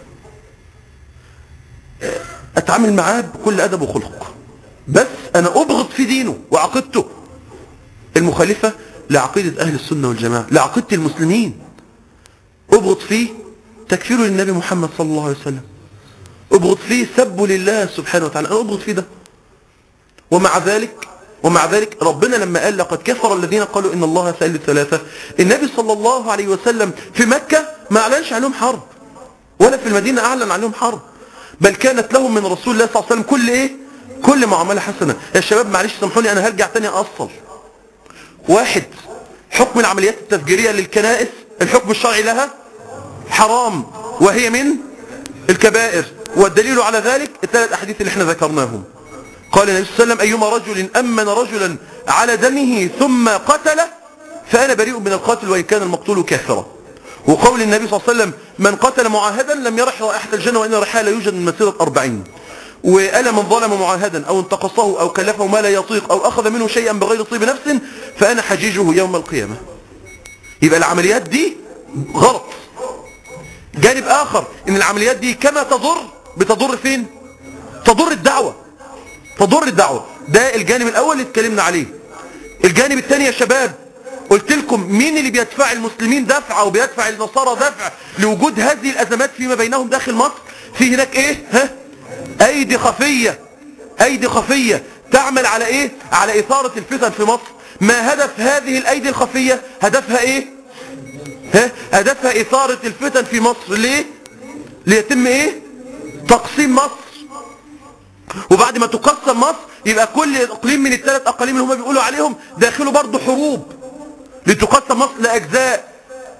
Speaker 1: اتعامل معاه بكل ادب وخلق بس انا ابغض في دينه وعقيدته المخالفة لعقيدة اهل السنة والجماعة لعقيدة المسلمين ابغض فيه تكفيره للنبي محمد صلى الله عليه وسلم ابغض فيه سبه لله سبحانه وتعالى انا ابغض فيه ده ومع ذلك ومع ذلك ربنا لما قال لقد كفر الذين قالوا ان الله ثالث ثلاثة النبي صلى الله عليه وسلم في مكة ما اعلنش عليهم حرب ولا في المدينة اعلن عليهم حرب بل كانت لهم من رسول الله صلى الله عليه وسلم كل ايه كل معاملة حسنة يا شباب معلش سامحوني انا هرجع تاني اصل واحد حكم العمليات التفجيرية للكنائس الحكم الشرعي لها حرام وهي من الكبائر والدليل على ذلك الثلاث احاديث اللي احنا ذكرناهم قال النبي صلى الله عليه وسلم أيما رجل أمن رجلا على دمه ثم قتله فأنا بريء من القاتل وإن كان المقتول كافرا وقول النبي صلى الله عليه وسلم من قتل معاهدا لم يرح رائحة الجنة وإن ريحها لا يوجد من مسيرة أربعين وألا من ظلم معاهدا أو انتقصه أو كلفه ما لا يطيق أو أخذ منه شيئا بغير طيب نفس فأنا حجيجه يوم القيامة يبقى العمليات دي غلط جانب آخر إن العمليات دي كما تضر بتضر فين تضر الدعوة تضر الدعوة ده الجانب الأول اللي اتكلمنا عليه الجانب الثاني يا شباب قلت لكم مين اللي بيدفع المسلمين دفع او بيدفع النصارى دفع لوجود هذه الأزمات فيما بينهم داخل مصر في هناك ايه ها ايدي خفية ايدي خفية تعمل على ايه على اثارة الفتن في مصر ما هدف هذه الايدي الخفية هدفها ايه ها هدفها اثارة الفتن في مصر ليه ليتم ايه تقسيم مصر وبعد ما تقسم مصر يبقى كل اقليم من الثلاث اقاليم اللي هم بيقولوا عليهم داخله برضه حروب لتقسم مصر لاجزاء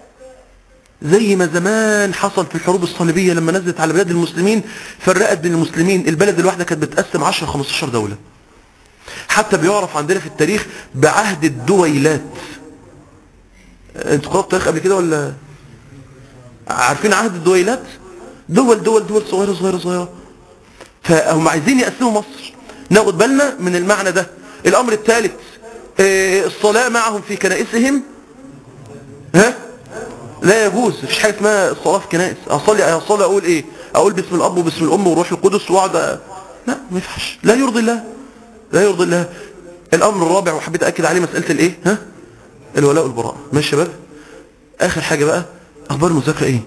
Speaker 1: زي ما زمان حصل في الحروب الصليبيه لما نزلت على بلاد المسلمين فرقت بين المسلمين البلد الواحده كانت بتقسم 10 15 دوله حتى بيعرف عندنا في التاريخ بعهد الدويلات انتوا قرأتوا التاريخ قبل كده ولا عارفين عهد الدويلات دول دول دول صغيره صغيره صغيره فهم عايزين يقسموا مصر ناخد بالنا من المعنى ده الامر الثالث آه، الصلاة معهم في كنائسهم ها لا يجوز مفيش حاجة اسمها الصلاة في كنائس اصلي اصلي اقول ايه اقول باسم الاب وباسم الام وروح القدس واقعد أ- لا ما ينفعش لا يرضي الله لا يرضي الله الامر الرابع وحبيت اكد عليه مسألة الايه ها الولاء والبراء ماشي يا شباب اخر حاجة بقى اخبار المذاكرة ايه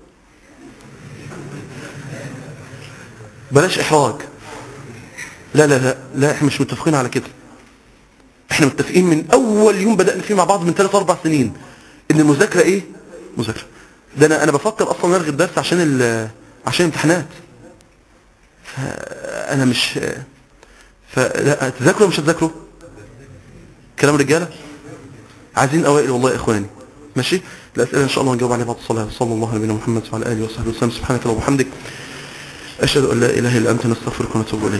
Speaker 1: بلاش احراج لا لا لا لا احنا مش متفقين على كده احنا متفقين من اول يوم بدأنا فيه مع بعض من 3 4 سنين ان المذاكرة ايه مذاكرة ده انا انا بفكر اصلا الغي الدرس عشان ال عشان امتحانات انا مش فلا تذاكروا ولا مش هتذاكروا كلام رجاله عايزين اوائل والله يا اخواني ماشي الاسئله ان شاء الله نجاوب عليها بعد الصلاه صلى الله على نبينا محمد وعلى اله وصحبه وسلم سبحانك اللهم وبحمدك اشهد ان لا اله الا انت نستغفرك ونتوب اليك